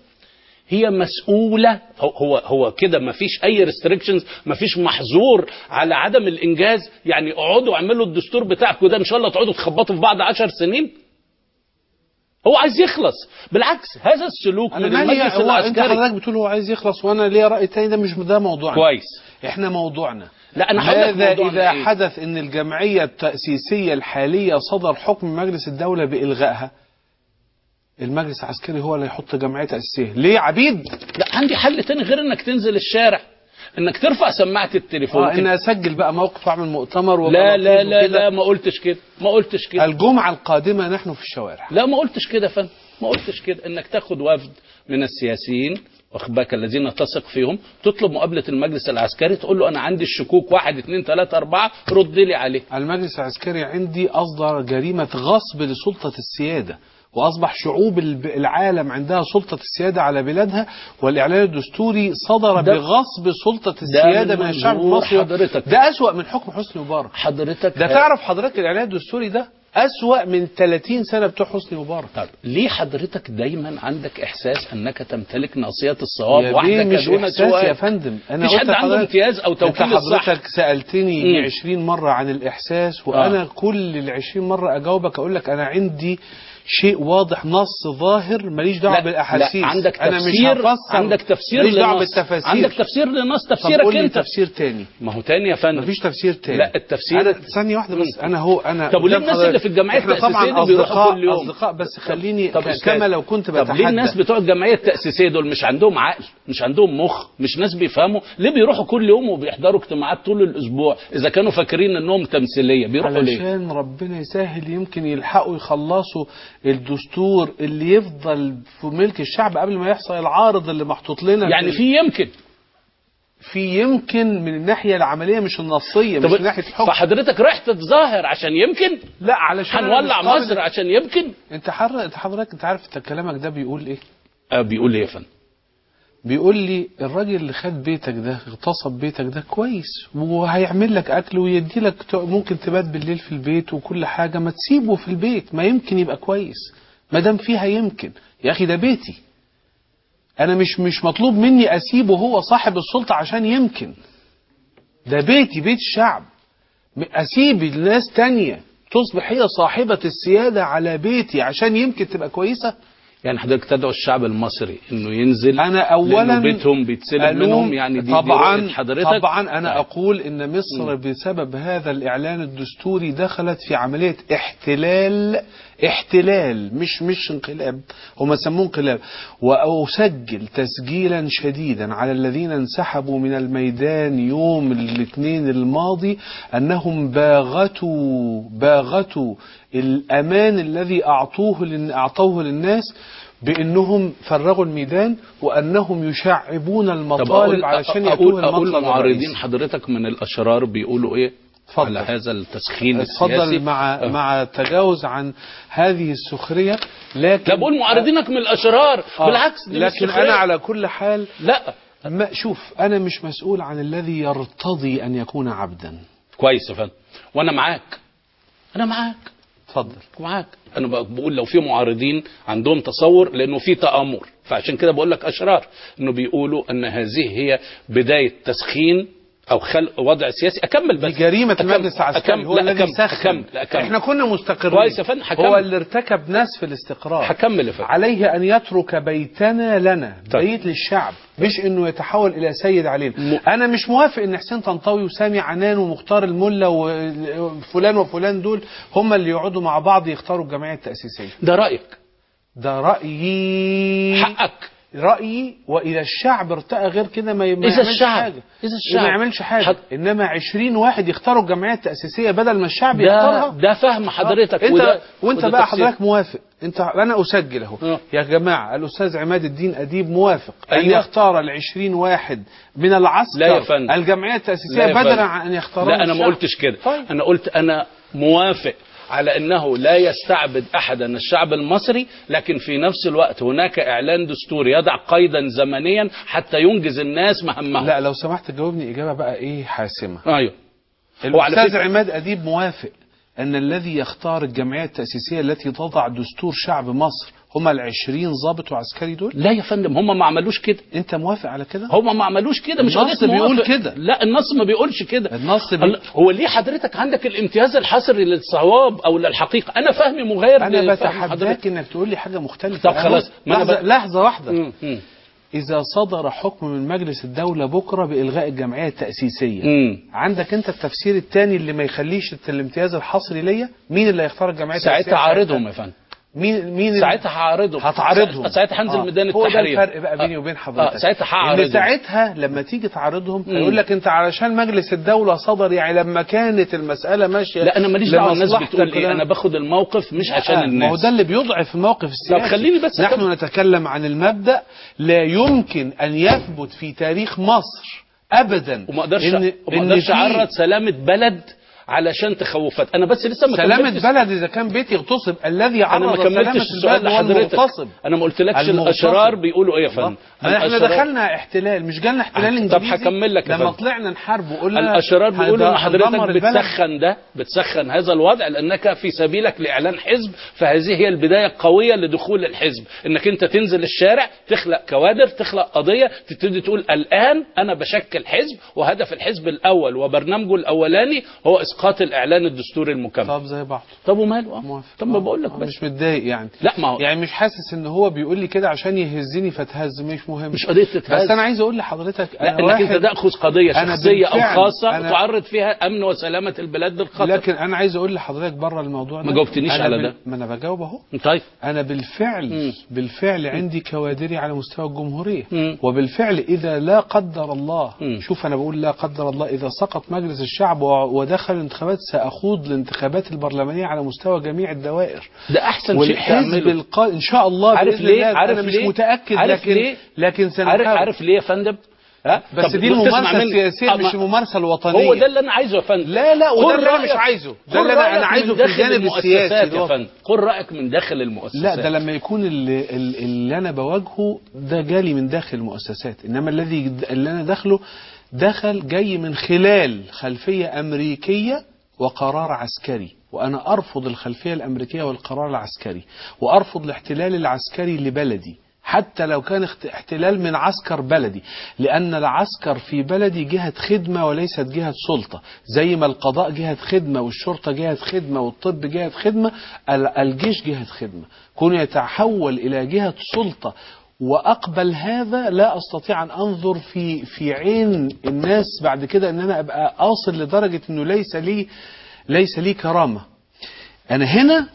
هي مسؤولة هو هو, هو كده ما فيش أي ريستريكشنز ما فيش محظور على عدم الإنجاز يعني اقعدوا اعملوا الدستور بتاعكم ده إن شاء الله تقعدوا تخبطوا في بعض عشر سنين هو عايز يخلص بالعكس هذا السلوك أنا من مالي المجلس هو أنت العسكري حضرتك بتقول هو عايز يخلص وأنا ليا رأي تاني ده مش ده موضوعنا كويس إحنا موضوعنا لا أنا هقول لك ماذا موضوعنا إذا إيه؟ حدث أن الجمعية التأسيسية الحالية صدر حكم مجلس الدولة بإلغائها المجلس العسكري هو اللي يحط جمعية تأسيسية ليه عبيد لا عندي حل تاني غير انك تنزل الشارع انك ترفع سماعه التليفون اه ان اسجل بقى موقف اعمل مؤتمر وأبقى لا لا لطيف لا وكده. لا ما قلتش كده ما قلتش كده الجمعة القادمة نحن في الشوارع لا ما قلتش كده يا فندم ما قلتش كده انك تاخد وفد من السياسيين واخد بالك الذين تثق فيهم تطلب مقابله المجلس العسكري تقول له انا عندي الشكوك واحد اثنين ثلاثه اربعه رد لي عليه المجلس العسكري عندي أصدر جريمة غصب لسلطة السيادة وأصبح شعوب الب- العالم عندها سلطة السيادة على بلادها والإعلان الدستوري صدر ده- بغصب سلطة السيادة من من الشعب منظور المصري حضرتك. ده أسوأ من حكم حسني مبارك حضرتك ده تعرف حضرتك الإعلان الدستوري ده أسوأ من 30 سنة بتوع حسني مبارك طب ليه حضرتك دايما عندك احساس انك تمتلك ناصيه الصواب يا بيه وحدك مش دون إحساس سؤال يا فندم أنا مفيش قلت حد عنده لحضرتك- امتياز او انت توكيل الصح حضرتك سألتني مم. 20 مرة عن الإحساس وأنا كل ال 20 مرة أجاوبك أقول لك أنا عندي شيء واضح نص ظاهر ماليش دعوة لا بالأحاسيس لا عندك أنا مش تفسير هفسر عندك تفسير ماليش دعوة لنص بالتفاسير عندك تفسير لنص طب تفسيرك قول لي انت تفسير تاني ما هو تاني يا فندم مفيش تفسير تاني لا التفسير أنا ثانية واحدة بس مم. أنا هو أنا طب وليه قدام الناس حضرتك- اللي في الجمعية إحنا التأسيسية طبعا دي بيروحوا أصدقاء كل يوم؟ أصدقاء بس خليني طب ك- أستاذ، كما لو كنت طب ليه بتحدى الناس بتوع الجمعيه التاسيسيه دول مش عندهم عقل مش عندهم مخ مش ناس بيفهموا ليه بيروحوا كل يوم وبيحضروا اجتماعات طول الاسبوع اذا كانوا فاكرين انهم تمثيليه بيروحوا ليه علشان ربنا يسهل يمكن يلحقوا يخلصوا الدستور اللي يفضل في ملك الشعب قبل ما يحصل العارض اللي محطوط لنا يعني في يمكن في يمكن من الناحيه العمليه مش النصيه مش من ناحيه الحكم فحضرتك رايح تتظاهر عشان يمكن لا علشان أنا هنولع مش قابل- مصر عشان يمكن انت حر... انت حضرتك انت عارف انت كلامك ده بيقول ايه آه بيقول ايه يا فندم بيقول لي الراجل اللي خد بيتك ده اغتصب بيتك ده كويس وهيعمل لك اكل ويدي لك ت- ممكن تبات بالليل في البيت وكل حاجه ما تسيبه في البيت ما يمكن يبقى كويس ما دام فيها يمكن يا اخي ده بيتي انا مش مش مطلوب مني اسيبه هو صاحب السلطه عشان يمكن ده بيتي بيت الشعب م- اسيب الناس تانية تصبح هي صاحبة السيادة على بيتي عشان يمكن تبقى كويسة يعني حضرتك تدعو الشعب المصري انه ينزل انا اولا لأنه بيتهم بيتسلب ألوم منهم يعني دي دي طبعا رؤية حضرتك طبعا انا طيب. اقول ان مصر بسبب هذا الاعلان الدستوري دخلت في عمليه احتلال احتلال مش مش انقلاب هم سموه انقلاب وأسجل تسجيلا شديدا على الذين انسحبوا من الميدان يوم الاثنين الماضي أنهم باغتوا باغتوا الأمان الذي أعطوه لل- أعطوه للناس بأنهم فرغوا الميدان وأنهم يشعبون طب المطالب علشان أقول, يأتوا أقول المطلب معارضين الرئيسي. حضرتك من الأشرار بيقولوا إيه اتفضل. على هذا التسخين السياسي اتفضل مع آه. مع التجاوز عن هذه السخريه لكن لا بقول معارضينك من الأشرار آه. بالعكس دي مش لكن سخرية. انا على كل حال لا ما شوف انا مش مسؤول عن الذي يرتضي ان يكون عبدا كويس يا فندم وأنا معاك أنا معاك اتفضل معاك انا بقول لو في معارضين عندهم تصور لانه في تامر فعشان كده بقول لك اشرار انه بيقولوا ان هذه هي بدايه تسخين او خلق وضع سياسي اكمل بس دي جريمه أكمل- المجلس العسكري أكمل- هو لا، الذي أكمل- سخن أكمل- لا، أكمل. احنا كنا مستقرين كويس يا فندم، هكمل. هو اللي ارتكب نسف الاستقرار هكمل يا فندم عليه ان يترك بيتنا لنا طيب. بيت للشعب مش انه يتحول الى سيد علينا م- انا مش موافق ان حسين طنطاوي وسامي عنان ومختار الملا وفلان وفلان دول هم اللي يقعدوا مع بعض يختاروا الجمعيه التاسيسيه ده رايك ده رايي حقك رأيي وإذا الشعب ارتأى غير كده ما ما إذا يعملش الشعب- حاجة إذا الشعب- ما يعملش حاجة حد- إنما عشرين واحد يختاروا الجمعية التأسيسية بدل ما الشعب ده يختارها ده فهم حضرتك انت وده وانت وده بقى تفسير. حضرتك موافق انت انا اسجل اهو اه. يا جماعه الاستاذ عماد الدين اديب موافق ان أيوة. يختار ال20 واحد من العسكر لا يا فندم. الجمعيه لا التاسيسيه يا بدلا فندم. عن ان يختاروا لا انا ما الشعب. قلتش كده طيب. انا قلت انا موافق على انه لا يستعبد احدا الشعب المصري لكن في نفس الوقت هناك اعلان دستوري يضع قيدا زمنيا حتى ينجز الناس مهمهم لا لو سمحت جاوبني اجابه بقى ايه حاسمه ايوه وعلى الأستاذ فكرة- عماد أديب موافق أن الذي يختار الجمعية التأسيسية التي تضع دستور شعب مصر هم العشرين ضابط وعسكري دول لا يا فندم هم ما عملوش كده أنت موافق على كده؟ هم ما عملوش كده مش النص قضية بيقول موافق. كده. لا النص ما بيقولش كده النص بي... الله- هو ليه حضرتك عندك الامتياز الحصري للصواب او للحقيقه انا فهمي مغاير أنا لفهم بتحداك حضرتك. إنك تقول لي حاجة مختلفة طب خلاص، ما أنا لحظة, ب- لحظة واحدة مم. مم. إذا صدر حكم من مجلس الدولة بكرة بإلغاء الجمعية التأسيسية مم. عندك أنت التفسير الثاني اللي ما يخليش الامتياز الحصري ليا مين اللي هيختار الجمعية التأسيسية ساعتها عارضهم يا فندم مين مين ساعتها هعارضهم هتعارضهم ساعتها هنزل آه. ميدان هو ده التحرير الفرق بقى بيني آه. وبين حضرتك آه. ساعتها ان هعارضهم ساعتها لما تيجي تعارضهم مم. هيقول لك انت علشان مجلس الدوله صدر يعني لما كانت المساله ماشيه لا انا ماليش دعوه الناس لمصلحتك بتقول ايه ولا- انا باخد الموقف مش عشان آه، ما هو الناس ده اللي بيضعف الموقف السياسي طب خليني بس نحن أكمل. نتكلم عن المبدا لا يمكن ان يثبت في تاريخ مصر ابدا وما اقدرش إن- وما إن اقدرش في اعرض سلامه بلد علشان تخوفات انا بس لسه ما سلامة كملتش- بلد إذا كان بيت يغتصب الذي انا ما عرض سلامة كملتش السؤال البلد هو لحضرتك المغتصب انا ما قلتلكش المغتصب. الاشرار بيقولوا ايه يا فندم ما احنا الأشرار- دخلنا احتلال مش جالنا احتلال طب انجليزي هكمل لك يا لما فندم. طلعنا نحارب وقلنا الاشرار بيقولوا ان هندمر حضرتك البلد. بتسخن ده بتسخن هذا الوضع لانك في سبيلك لاعلان حزب فهذه هي البدايه القويه لدخول الحزب انك انت تنزل الشارع تخلق كوادر تخلق قضيه تبتدي تقول الان انا بشكل حزب وهدف الحزب الاول وبرنامجه الاولاني هو اسقاط الاعلان الدستوري المكمل طب زي بعض طب وماله آه. موافق طب ما آه. بقول لك آه، بس مش متضايق يعني لا ما هو يعني مش حاسس ان هو بيقول لي كده عشان يهزني فتهز مش مهم مش قضيه تتهز بس انا عايز اقول لحضرتك لا انا انك انت واحد تاخذ قضيه أنا شخصيه او بالفعل- خاصه أنا- وتعرض فيها امن وسلامه البلاد للخطر لكن انا عايز اقول لحضرتك بره الموضوع ده ما جاوبتنيش أنا على بال- ده. ما انا بجاوب اهو طيب أنا بالفعل مم. بالفعل عندي كوادري على مستوى الجمهورية مم. وبالفعل إذا لا قدر الله مم. شوف أنا بقول لا قدر الله إذا سقط مجلس الشعب و- ودخل الانتخابات سأخوض الانتخابات البرلمانية على مستوى جميع الدوائر ده احسن شيء والحزب تعمله القا... إن شاء الله عارف بإذن ليه؟ الله عارف أنا مش ليه؟ متأكد عارف لكن ليه؟ لكن عارف سنحاول عارف ليه يا فندم ها بس طب دي تسمع الممارسة مني. السياسية آه، مش ما- الممارسة الوطنية هو ده اللي انا عايزه يا فندم لا لا وده قل اللي أنا مش رأيك- عايزه ده قل اللي أنا رأيك أنا عايزه من في داخل الجانب السياسي المؤسسات اللي يا هو- فندم قل رايك من داخل المؤسسات لا ده لما يكون اللي, اللي انا بواجهه ده جالي من داخل المؤسسات انما الذي اللي انا داخله دخل جاي من خلال خلفيه امريكيه وقرار عسكري وانا ارفض الخلفيه الامريكيه والقرار العسكري وارفض الاحتلال العسكري لبلدي حتى لو كان اخت- احتلال من عسكر بلدي لأن العسكر في بلدي جهة خدمة وليست جهة سلطة زي ما القضاء جهة خدمة والشرطة جهة خدمة والطب جهة خدمة ال- الجيش جهة خدمة كون يتحول إلى جهة سلطة وأقبل هذا لا أستطيع أن أنظر في في عين الناس بعد كده أن أنا أبقى أصل لدرجة أنه ليس لي ليس لي كرامة أنا هنا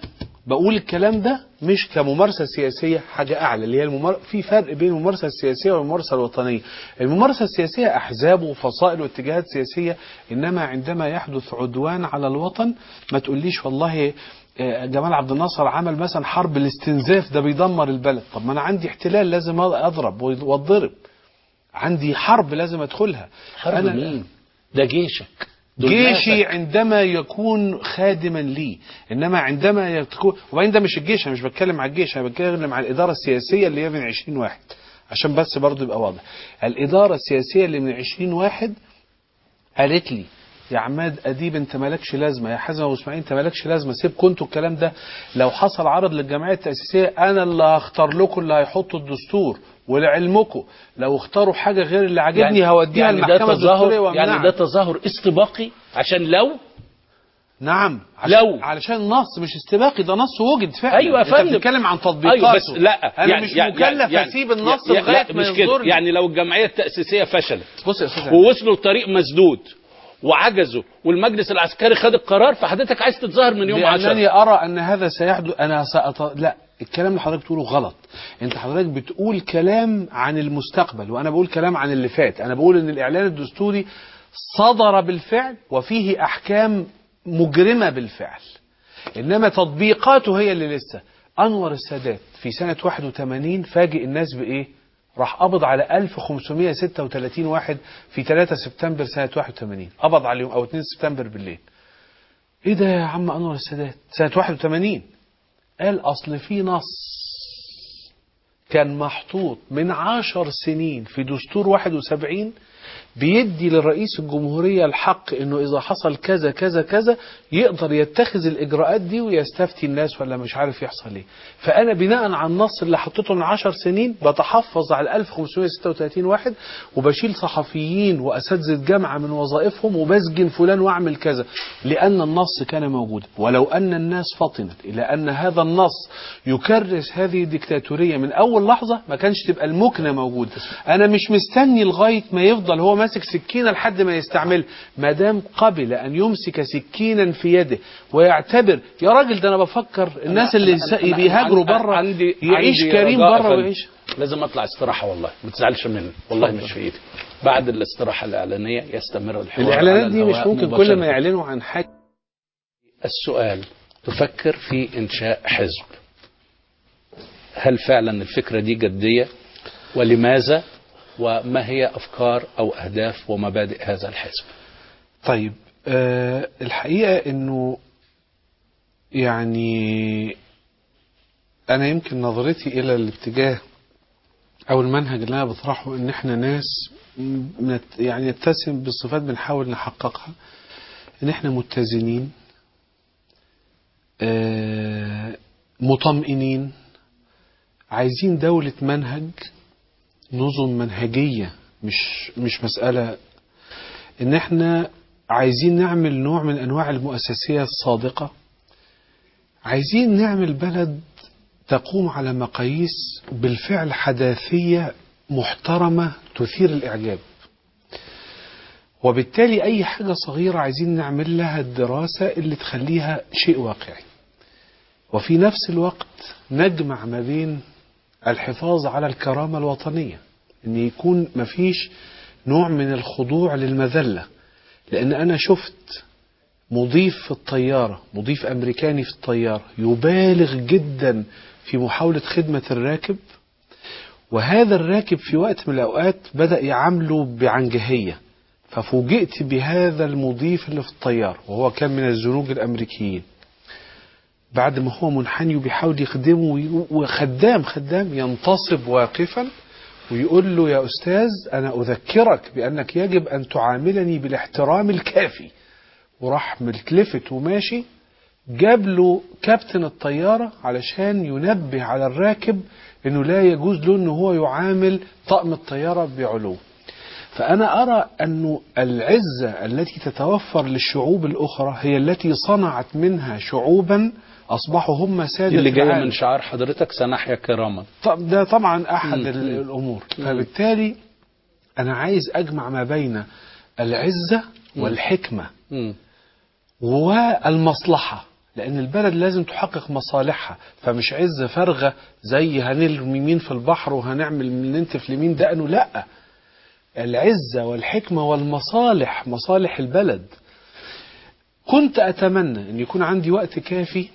بقول الكلام ده مش كممارسة سياسية حاجة أعلى اللي هي الممار... في فرق بين الممارسة السياسية والممارسة الوطنية الممارسة السياسية أحزاب وفصائل واتجاهات سياسية إنما عندما يحدث عدوان على الوطن ما تقوليش والله آه، جمال عبد الناصر عمل مثلا حرب الاستنزاف ده بيدمر البلد طب ما أنا عندي احتلال لازم أضرب وأضرب عندي حرب لازم أدخلها حرب مين ده جيشك دول جيشي ناسك. عندما يكون خادما لي انما عندما يكون وبعدين ده مش الجيش انا مش بتكلم على الجيش انا بتكلم على الاداره السياسيه اللي هي من 20 واحد عشان بس برضه يبقى واضح الاداره السياسيه اللي من 20 واحد قالت لي يا عماد اديب انت مالكش لازمه يا حسن واسماعيل انت مالكش لازمه سيبكم انتوا الكلام ده لو حصل عرض للجمعيه التاسيسيه انا اللي هختار لكم اللي هيحطوا الدستور ولعلمكم لو اختاروا حاجه غير اللي عاجبني هوديها يعني ده المحكمه الدستوريه تظاهر يعني وامنعها ده تظاهر استباقي عشان لو نعم عشان لو. علشان نص مش استباقي ده نص وجد فعلا ايوه يا انت فندم بتتكلم عن تطبيقاته ايوه بس لا انا مش مكلف اسيب النص يعني لغايه لا ما مش كده يصدر لي. يعني لو الجمعيه التاسيسيه فشلت بص يا استاذ عماد. ووصلوا لطريق مسدود وعجزوا والمجلس العسكري خد القرار فحضرتك عايز تتظاهر من يوم 10 لانني ارى ان هذا سيحدث انا سأط... لا الكلام اللي حضرتك بتقوله غلط انت حضرتك بتقول كلام عن المستقبل وانا بقول كلام عن اللي فات انا بقول ان الاعلان الدستوري صدر بالفعل وفيه احكام مجرمه بالفعل انما تطبيقاته هي اللي لسه انور السادات في سنه 81 فاجئ الناس بايه راح قبض على 1536 واحد في 3 سبتمبر سنه 81 قبض عليهم او 2 سبتمبر بالليل ايه ده يا عم انور السادات سنه 81 قال اصل في نص كان محطوط من عشر سنين في دستور 71 بيدي لرئيس الجمهورية الحق انه اذا حصل كذا كذا كذا يقدر يتخذ الاجراءات دي ويستفتي الناس ولا مش عارف يحصل ايه فانا بناء على النص اللي حطيته من عشر سنين بتحفظ على 1536 واحد وبشيل صحفيين واساتذه جامعه من وظائفهم وبسجن فلان واعمل كذا لان النص كان موجودا ولو ان الناس فطنت الى ان هذا النص يكرس هذه الدكتاتوريه من اول لحظه ما كانش تبقى المكنه موجوده انا مش مستني لغايه ما يفضل هو ماسك سكينه لحد ما يستعملها ما دام قبل ان يمسك سكينا في يده ويعتبر يا راجل ده انا بفكر الناس اللي أنا- أنا- أنا بيهاجروا عندي- بره عندي يعيش عندي كريم رجاء يا بره فندم. ويعيش لازم اطلع استراحه والله ما تزعلش مني والله مش في ايدي بعد الاستراحه الاعلانيه يستمر الحوار الاعلانات على دي مش الهواء ممكن كل مباشرة. ما يعلنوا عن حاجه السؤال تفكر في انشاء حزب هل فعلا الفكره دي جديه ولماذا وما هي افكار او اهداف ومبادئ هذا الحزب طيب آه الحقيقة انه يعني انا يمكن نظرتي الى الاتجاه او المنهج اللي انا بطرحه ان احنا ناس م- نت- يعني نتسم بالصفات بنحاول نحققها ان احنا متزنين آه مطمئنين عايزين دولة منهج نظم منهجية مش مش مسألة ان احنا عايزين نعمل نوع من انواع المؤسسية الصادقة عايزين نعمل بلد تقوم على مقاييس بالفعل حداثية محترمة تثير الاعجاب وبالتالي اي حاجة صغيرة عايزين نعمل لها الدراسة اللي تخليها شيء واقعي وفي نفس الوقت نجمع ما بين الحفاظ على الكرامة الوطنية ان يكون مفيش نوع من الخضوع للمذلة لان انا شفت مضيف في الطيارة مضيف امريكاني في الطيارة يبالغ جدا في محاولة خدمة الراكب وهذا الراكب في وقت من الاوقات بدأ يعامله بعنجهية ففوجئت بهذا المضيف اللي في الطيارة وهو كان من الزنوج الامريكيين بعد ما هو منحني وبيحاول يخدمه وي- وخدام خدام ينتصب واقفا ويقول له يا أستاذ أنا أذكرك بأنك يجب أن تعاملني بالاحترام الكافي وراح متلفت وماشي جاب له كابتن الطيارة علشان ينبه على الراكب أنه لا يجوز له أنه هو يعامل طقم الطيارة بعلو فأنا أرى أن العزة التي تتوفر للشعوب الأخرى هي التي صنعت منها شعوبا أصبحوا هم سادة اللي جايه العالم. من شعار حضرتك سنحيا كراما طب ده طبعا احد مم. ال- الامور مم. فبالتالي انا عايز اجمع ما بين العزه والحكمه مم. والمصلحه لان البلد لازم تحقق مصالحها فمش عزه فارغه زي هنرمي مين في البحر وهنعمل ننتف لمين دقنه لا العزه والحكمه والمصالح مصالح البلد كنت اتمنى ان يكون عندي وقت كافي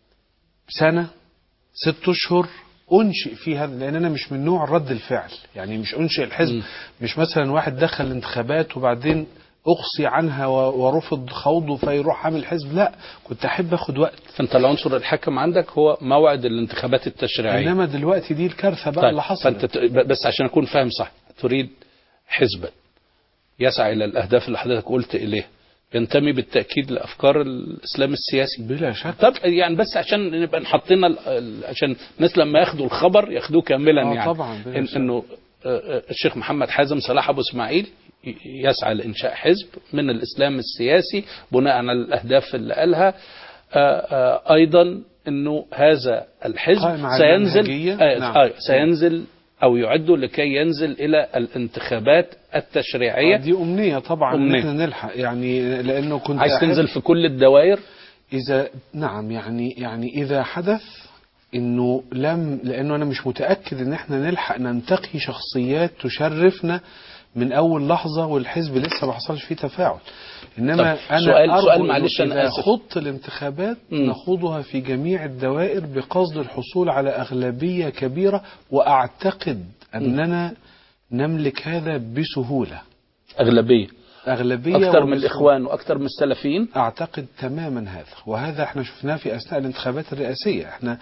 سنه ست اشهر انشئ في هذا لان انا مش من نوع رد الفعل يعني مش انشئ الحزب م. مش مثلا واحد دخل الانتخابات وبعدين اقصي عنها و- ورفض خوضه فيروح عامل حزب لا كنت احب اخد وقت فانت العنصر الحاكم عندك هو موعد الانتخابات التشريعيه انما دلوقتي دي الكارثه بقى طيب اللي حصلت فانت ت- ب- بس عشان اكون فاهم صح تريد حزبا يسعى الى الاهداف اللي حضرتك قلت اليها ينتمي بالتاكيد لافكار الاسلام السياسي بلا شك طب يعني بس عشان نبقى نحطينا ال- ال- عشان الناس لما ياخدوا الخبر ياخدوه كاملا آه يعني طبعاً، بلا إن شك. انه آه، آه، الشيخ محمد حازم صلاح ابو اسماعيل ي- يسعى لانشاء حزب من الاسلام السياسي بناء على الاهداف اللي قالها آه، آه، ايضا انه هذا الحزب قائم على سينزل المنهجية. آه، نعم. آه، سينزل او يعد لكي ينزل الى الانتخابات التشريعيه دي امنيه طبعا ان أمنية. احنا نلحق يعني لانه كنت عايز أحب تنزل في كل الدوائر إذا نعم يعني يعني إذا حدث إنه لم لأنه أنا مش متأكد إن إحنا نلحق ننتقي شخصيات تشرفنا من أول لحظة والحزب لسه ما حصلش فيه تفاعل إنما طب أنا سؤال- أرجو سؤال إنه معلش أنا إذا آسف. خضت الانتخابات مم. نخوضها في جميع الدوائر بقصد الحصول على أغلبية كبيرة وأعتقد أننا نملك هذا بسهولة اغلبيه أغلبية اكثر من وبسهولة. الاخوان واكثر من السلفيين اعتقد تماما هذا وهذا احنا شفناه في اثناء الانتخابات الرئاسيه احنا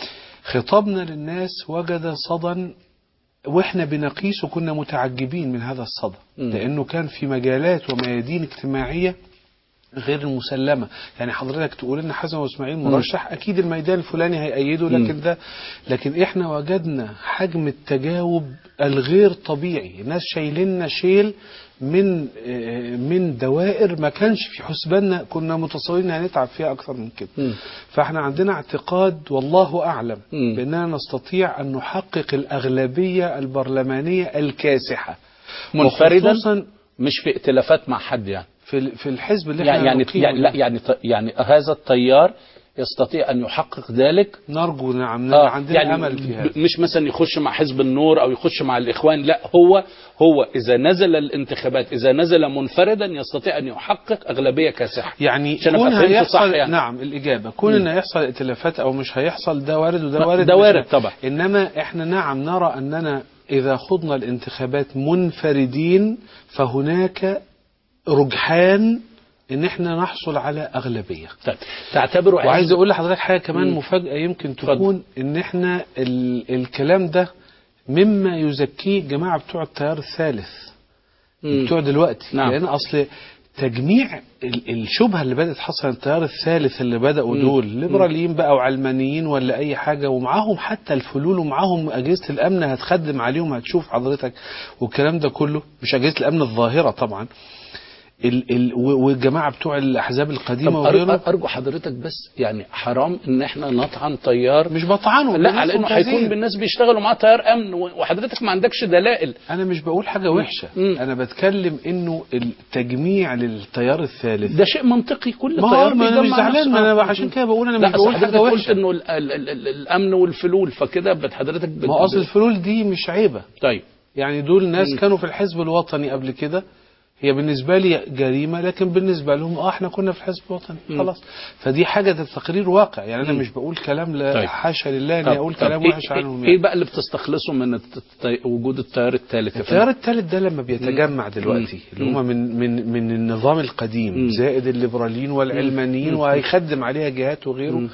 خطابنا للناس وجد صدى واحنا بنقيسه كنا متعجبين من هذا الصدى مم. لانه كان في مجالات وميادين اجتماعيه غير المسلمه يعني حضرتك تقول ان حسن واسماعيل مرشح اكيد الميدان الفلاني هيأيده لكن ده لكن احنا وجدنا حجم التجاوب الغير طبيعي الناس شايليننا شيل من آه، من دوائر ما كانش في حسباننا كنا متصورين هنتعب فيها اكثر من كده مم. فاحنا عندنا اعتقاد والله اعلم مم. باننا نستطيع ان نحقق الاغلبيه البرلمانيه الكاسحه منفردا وخصوصاً مش في ائتلافات مع حد يعني في ال- في الحزب اللي يعني احنا يعني, نقيمه يعني لا يعني ط- يعني هذا التيار يستطيع ان يحقق ذلك نرجو نعم آه، عندنا يعني امل في هذا ب- مش مثلا يخش مع حزب النور او يخش مع الاخوان لا هو هو اذا نزل الانتخابات اذا نزل منفردا يستطيع ان يحقق اغلبيه كاسحه يعني عشان أبقى كون فهمت هيحصل صح يعني. نعم الاجابه كون ان هيحصل ائتلافات او مش هيحصل ده وارد وده ما- وارد ده مش- وارد طبعا. انما احنا نعم نرى اننا اذا خضنا الانتخابات منفردين فهناك رجحان ان احنا نحصل على اغلبيه طيب تعتبره وعايز حزب- اقول لحضرتك حاجه كمان مم. مفاجاه يمكن اتفضل. تكون ان احنا ال الكلام ده مما يزكيه الجماعه بتوع التيار الثالث مم. بتوع دلوقتي نعم. لان اصل تجميع ال- الشبهه اللي بدات حصل التيار الثالث اللي بداوا مم. دول ليبراليين بقى وعلمانيين ولا اي حاجه ومعاهم حتى الفلول ومعاهم اجهزه الامن هتخدم عليهم هتشوف حضرتك والكلام ده كله مش اجهزه الامن الظاهره طبعا ال ال و- والجماعه بتوع الاحزاب طب القديمه أر- وغيره ارجو حضرتك بس يعني حرام ان احنا نطعن تيار مش بطعنهم لا بالناس على انه ممتازين. هيكون بالناس بيشتغلوا معاه تيار امن و- وحضرتك ما عندكش دلائل انا مش بقول حاجه وحشه مم. انا بتكلم انه التجميع للتيار الثالث ده شيء منطقي كل ما هو تيار ما انا مش بيجمع زعلان نفسه. ما انا آه. عشان كده بقول انا لا مش بقول أصل حضرتك حاجه قلت وحشه انه ال ال ال ال الامن والفلول فكده بت- حضرتك بت- ما هو اصل الفلول دي مش عيبه طيب يعني دول ناس مم. كانوا في الحزب الوطني قبل كده هي بالنسبه لي جريمه لكن بالنسبه لهم اه احنا كنا في الحزب الوطني مم. خلاص فدي حاجه ده تقرير واقع يعني انا مم. مش بقول كلام لا طيب. حاشا لله اني طب- اقول طب كلام إيه- وحش عنهم ايه يعني. بقى اللي بتستخلصه من الت- الت- وجود التيار الثالث يا التيار فندم؟ الثالث ده لما بيتجمع دلوقتي مم. اللي هم من من من النظام القديم مم. زائد الليبراليين والعلمانيين مم. وهيخدم عليها جهات وغيره مم.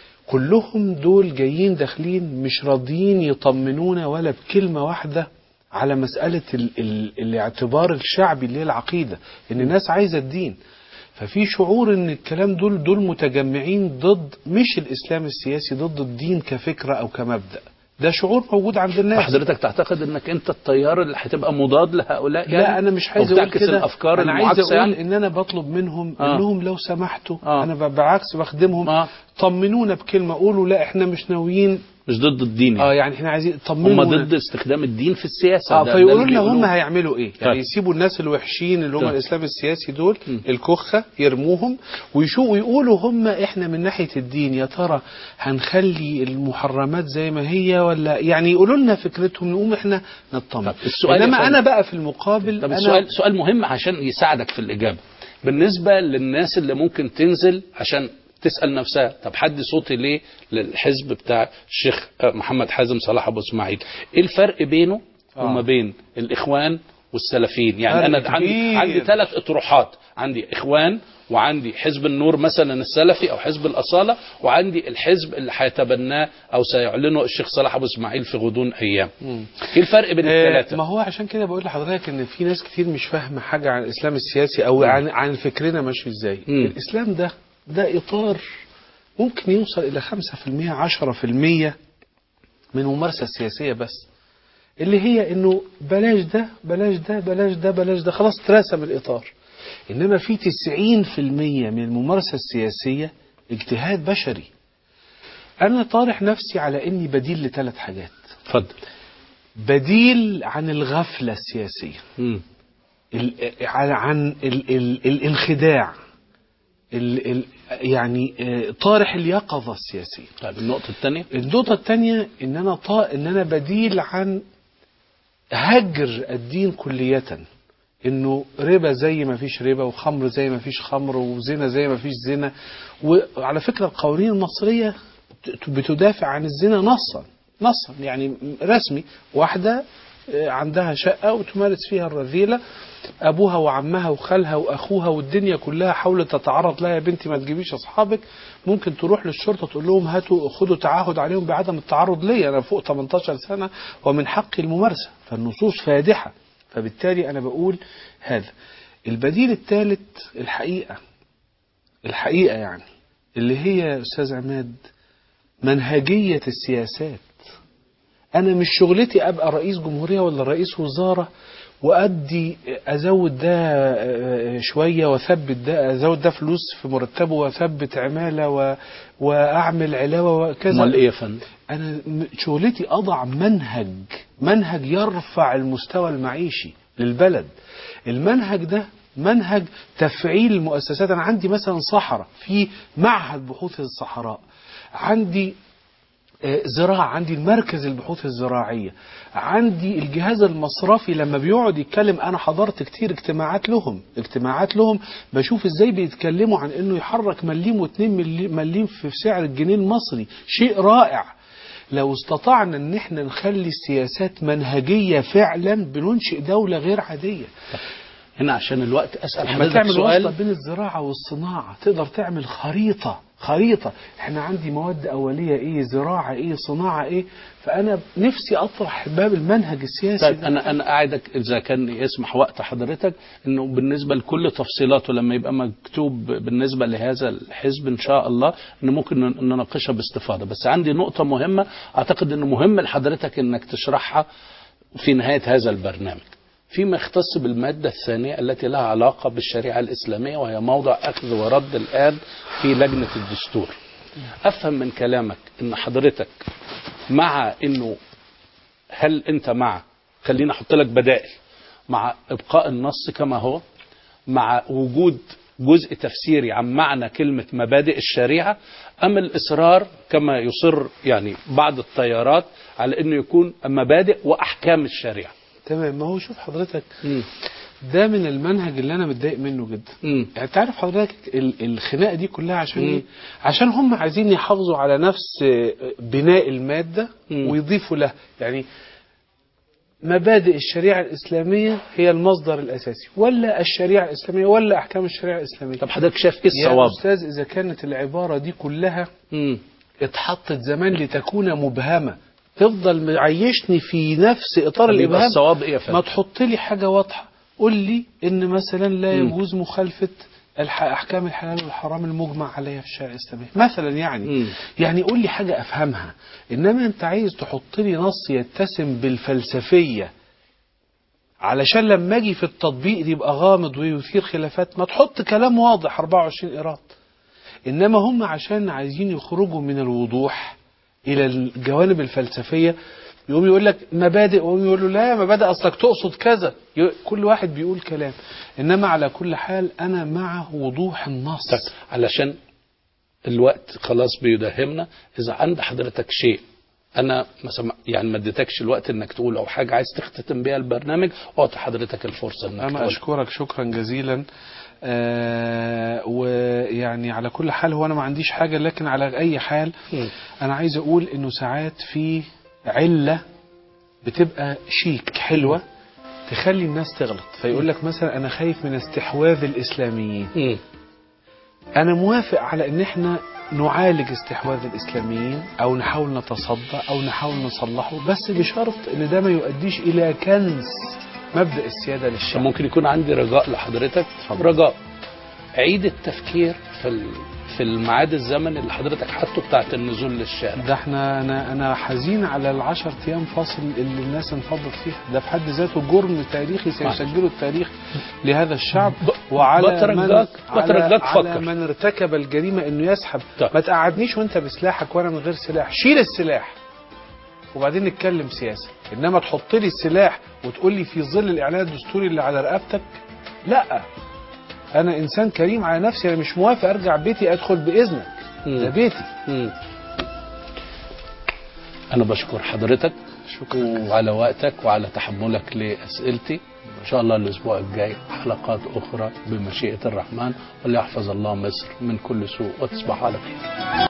كلهم دول جايين داخلين مش راضيين يطمنونا ولا بكلمة واحدة على مسألة ال ال الاعتبار الشعبي اللي هي العقيدة ان الناس عايزة الدين ففي شعور ان الكلام دول دول متجمعين ضد مش الاسلام السياسي ضد الدين كفكرة او كمبدأ ده شعور موجود عند الناس فحضرتك تعتقد انك انت التيار اللي هتبقى مضاد لهؤلاء يعني لا انا مش عايز أو اقول بتعكس كده الافكار انا عايز المعاكسه اقول يعني ان انا بطلب منهم آه. انهم لو سمحتوا آه. انا ب- بالعكس بخدمهم آه. طمنونا بكلمه قولوا لا احنا مش ناويين مش ضد الدين اه يعني. يعني احنا عايزين هم طمنوا ضد استخدام الدين في السياسه اه ده- ده فيقولوا اللي لنا هم بيقولوه. هيعملوا ايه يعني طيب. يسيبوا الناس الوحشين اللي هم طيب. الاسلام السياسي دول م. الكخه يرموهم ويشو ويقولوا هم احنا من ناحيه الدين يا ترى هنخلي المحرمات زي ما هي ولا يعني يقولوا لنا فكرتهم نقوم احنا نطمن طب السؤال يا انما فندم. انا بقى في المقابل طب انا السؤال سؤال مهم عشان يساعدك في الإجابة بالنسبة للناس اللي ممكن تنزل عشان تسأل نفسها طب حد صوتي ليه للحزب بتاع الشيخ محمد حازم صلاح أبو إسماعيل إيه الفرق بينه آه. وما بين الإخوان والسلفيين يعني فرق أنا عندي كبير. عندي ثلاث أطروحات عندي إخوان وعندي حزب النور مثلا السلفي أو حزب الأصالة وعندي الحزب اللي هيتبناه أو سيعلنه الشيخ صلاح أبو إسماعيل في غضون أيام مم. إيه الفرق بين آه، الثلاثة ما هو عشان كده بقول لحضرتك ان في ناس كتير مش فاهمه حاجه عن الاسلام السياسي او عن عن فكرنا ماشي ازاي مم. الاسلام ده ده اطار ممكن يوصل الى 5% 10% من الممارسه السياسيه بس اللي هي انه بلاش ده بلاش ده بلاش ده بلاش ده خلاص اترسم الاطار انما في 90% من الممارسه السياسيه اجتهاد بشري انا طارح نفسي على اني بديل لثلاث حاجات اتفضل بديل عن الغفلة السياسية مم. ال- عن عن ال ال الانخداع ال ال يعني آه، طارح اليقظة السياسية طيب النقطة الثانية النقطة الثانية ان انا طا ان انا بديل عن هجر الدين كلية انه ربا زي ما فيش ربا وخمر زي ما فيش خمر وزنا زي ما فيش زنا وعلى فكرة القوانين المصرية ت- بتدافع عن الزنا نصا نصا يعني رسمي واحدة آه، عندها شقة وتمارس فيها الرذيلة أبوها وعمها وخالها وأخوها والدنيا كلها حاولت تتعرض لها يا بنتي ما تجيبيش أصحابك ممكن تروح للشرطة تقول لهم هاتوا خدوا تعهد عليهم بعدم التعرض لي أنا فوق 18 سنة ومن حقي الممارسة فالنصوص فادحة فبالتالي أنا بقول هذا البديل الثالث الحقيقة الحقيقة يعني اللي هي يا أستاذ عماد منهجية السياسات أنا مش شغلتي أبقى رئيس جمهورية ولا رئيس وزارة وأدي أزود ده آه، شوية وأثبت ده أزود ده فلوس في مرتبه وأثبت عمالة و... وأعمل علاوة وكذا امال ايه يا فندم أنا م- شغلتي أضع منهج منهج يرفع المستوى المعيشي للبلد المنهج ده منهج تفعيل المؤسسات أنا عندي مثلا صحراء في معهد بحوث الصحراء عندي آه، زراعة عندي المركز البحوث الزراعية عندي الجهاز المصرفي لما بيقعد يتكلم أنا حضرت كتير اجتماعات لهم اجتماعات لهم بشوف ازاي بيتكلموا عن انه يحرك مليم واتنين ملي- مليم في سعر الجنيه المصري شيء رائع لو استطعنا ان احنا نخلي السياسات منهجية فعلا بننشئ دولة غير عادية هنا عشان الوقت اسال لما حضرتك تعمل سؤال وصلة بين الزراعة والصناعة تقدر تعمل خريطة خريطة احنا عندي مواد أولية ايه زراعة ايه صناعة ايه فأنا نفسي أطرح باب المنهج السياسي طيب ده. انا انا اعدك اذا كان يسمح وقت حضرتك انه بالنسبه لكل تفصيلاته لما يبقى مكتوب بالنسبه لهذا الحزب ان شاء الله ان ممكن ن- نناقشها باستفاضه بس عندي نقطه مهمه اعتقد انه مهم لحضرتك انك تشرحها في نهايه هذا البرنامج فيما يختص بالمادة الثانية التي لها علاقة بالشريعة الإسلامية وهي موضع أخذ ورد الآن في لجنة الدستور أفهم من كلامك أن حضرتك مع أنه هل أنت مع خليني أحط لك بدائل مع إبقاء النص كما هو مع وجود جزء تفسيري عن معنى كلمة مبادئ الشريعة أم الإصرار كما يصر يعني بعض التيارات على أنه يكون مبادئ وأحكام الشريعة تمام ما هو شوف حضرتك مم. ده من المنهج اللي أنا متضايق منه جدا مم. يعني تعرف حضرتك ال- الخناقه دي كلها عشان مم. ايه؟ عشان هم عايزين يحافظوا على نفس آه، بناء الماده مم. ويضيفوا له يعني مبادئ الشريعه الاسلاميه هي المصدر الاساسي ولا الشريعه الاسلاميه ولا احكام الشريعه الاسلاميه طب حضرتك شايف ايه يا الصواب؟ استاذ اذا كانت العباره دي كلها مم. اتحطت زمان لتكون مبهمه تفضل معيشني في نفس اطار طب يبقى الابهام الصواب ايه يا ما فندم؟ تحط لي حاجة واضحة قول لي ان مثلا لا مم. يجوز مخالفة الح- احكام الحلال والحرام المجمع عليها في الشريعه الاسلامي مثلا يعني مم. يعني قول لي حاجه افهمها انما انت عايز تحط لي نص يتسم بالفلسفيه علشان لما اجي في التطبيق يبقى غامض ويثير خلافات ما تحط كلام واضح 24 قيراط انما هم عشان عايزين يخرجوا من الوضوح الى الجوانب الفلسفيه يقوم يقول لك مبادئ ويقوم يقول له لا مبادئ اصلك تقصد كذا ي- كل واحد بيقول كلام انما على كل حال انا مع وضوح النص طيب علشان الوقت خلاص بيداهمنا اذا عند حضرتك شيء انا مثلا يعني ما اديتكش الوقت انك تقول او حاجه عايز تختتم بيها البرنامج اعطي حضرتك الفرصه انك أنا تقول أشكرك شكرا جزيلا آه ويعني على كل حال هو أنا ما عنديش حاجة لكن على أي حال مم. أنا عايز أقول إنه ساعات في علة بتبقى شيك حلوة تخلي الناس تغلط فيقول لك مثلا أنا خايف من استحواذ الإسلاميين مم. أنا موافق على إن إحنا نعالج استحواذ الإسلاميين أو نحاول نتصدى أو نحاول نصلحه بس بشرط إن ده ما يؤديش إلى كنز مبدأ السيادة طب للشعب ممكن يكون عندي رجاء لحضرتك اتفضل. رجاء عيد التفكير في ال- في الميعاد الزمني اللي حضرتك حاطه بتاعت النزول للشارع ده احنا انا انا حزين على العشر ايام فاصل اللي الناس انفضت فيها ده في حد ذاته جرم تاريخي سيسجله التاريخ لهذا الشعب ب- وعلى بترجاك- من بترجاك على, على فكر. من ارتكب الجريمه انه يسحب طيب. ما تقعدنيش وانت بسلاحك وانا من غير سلاح شيل السلاح وبعدين نتكلم سياسه انما تحط لي السلاح وتقول لي في ظل الاعلان الدستوري اللي على رقبتك لا انا انسان كريم على نفسي انا مش موافق ارجع بيتي ادخل باذنك مم. ده بيتي مم. انا بشكر حضرتك شكرا وعلى وقتك وعلى تحملك لاسئلتي ان شاء الله الاسبوع الجاي حلقات اخرى بمشيئه الرحمن وليحفظ الله مصر من كل سوء وتصبح على خير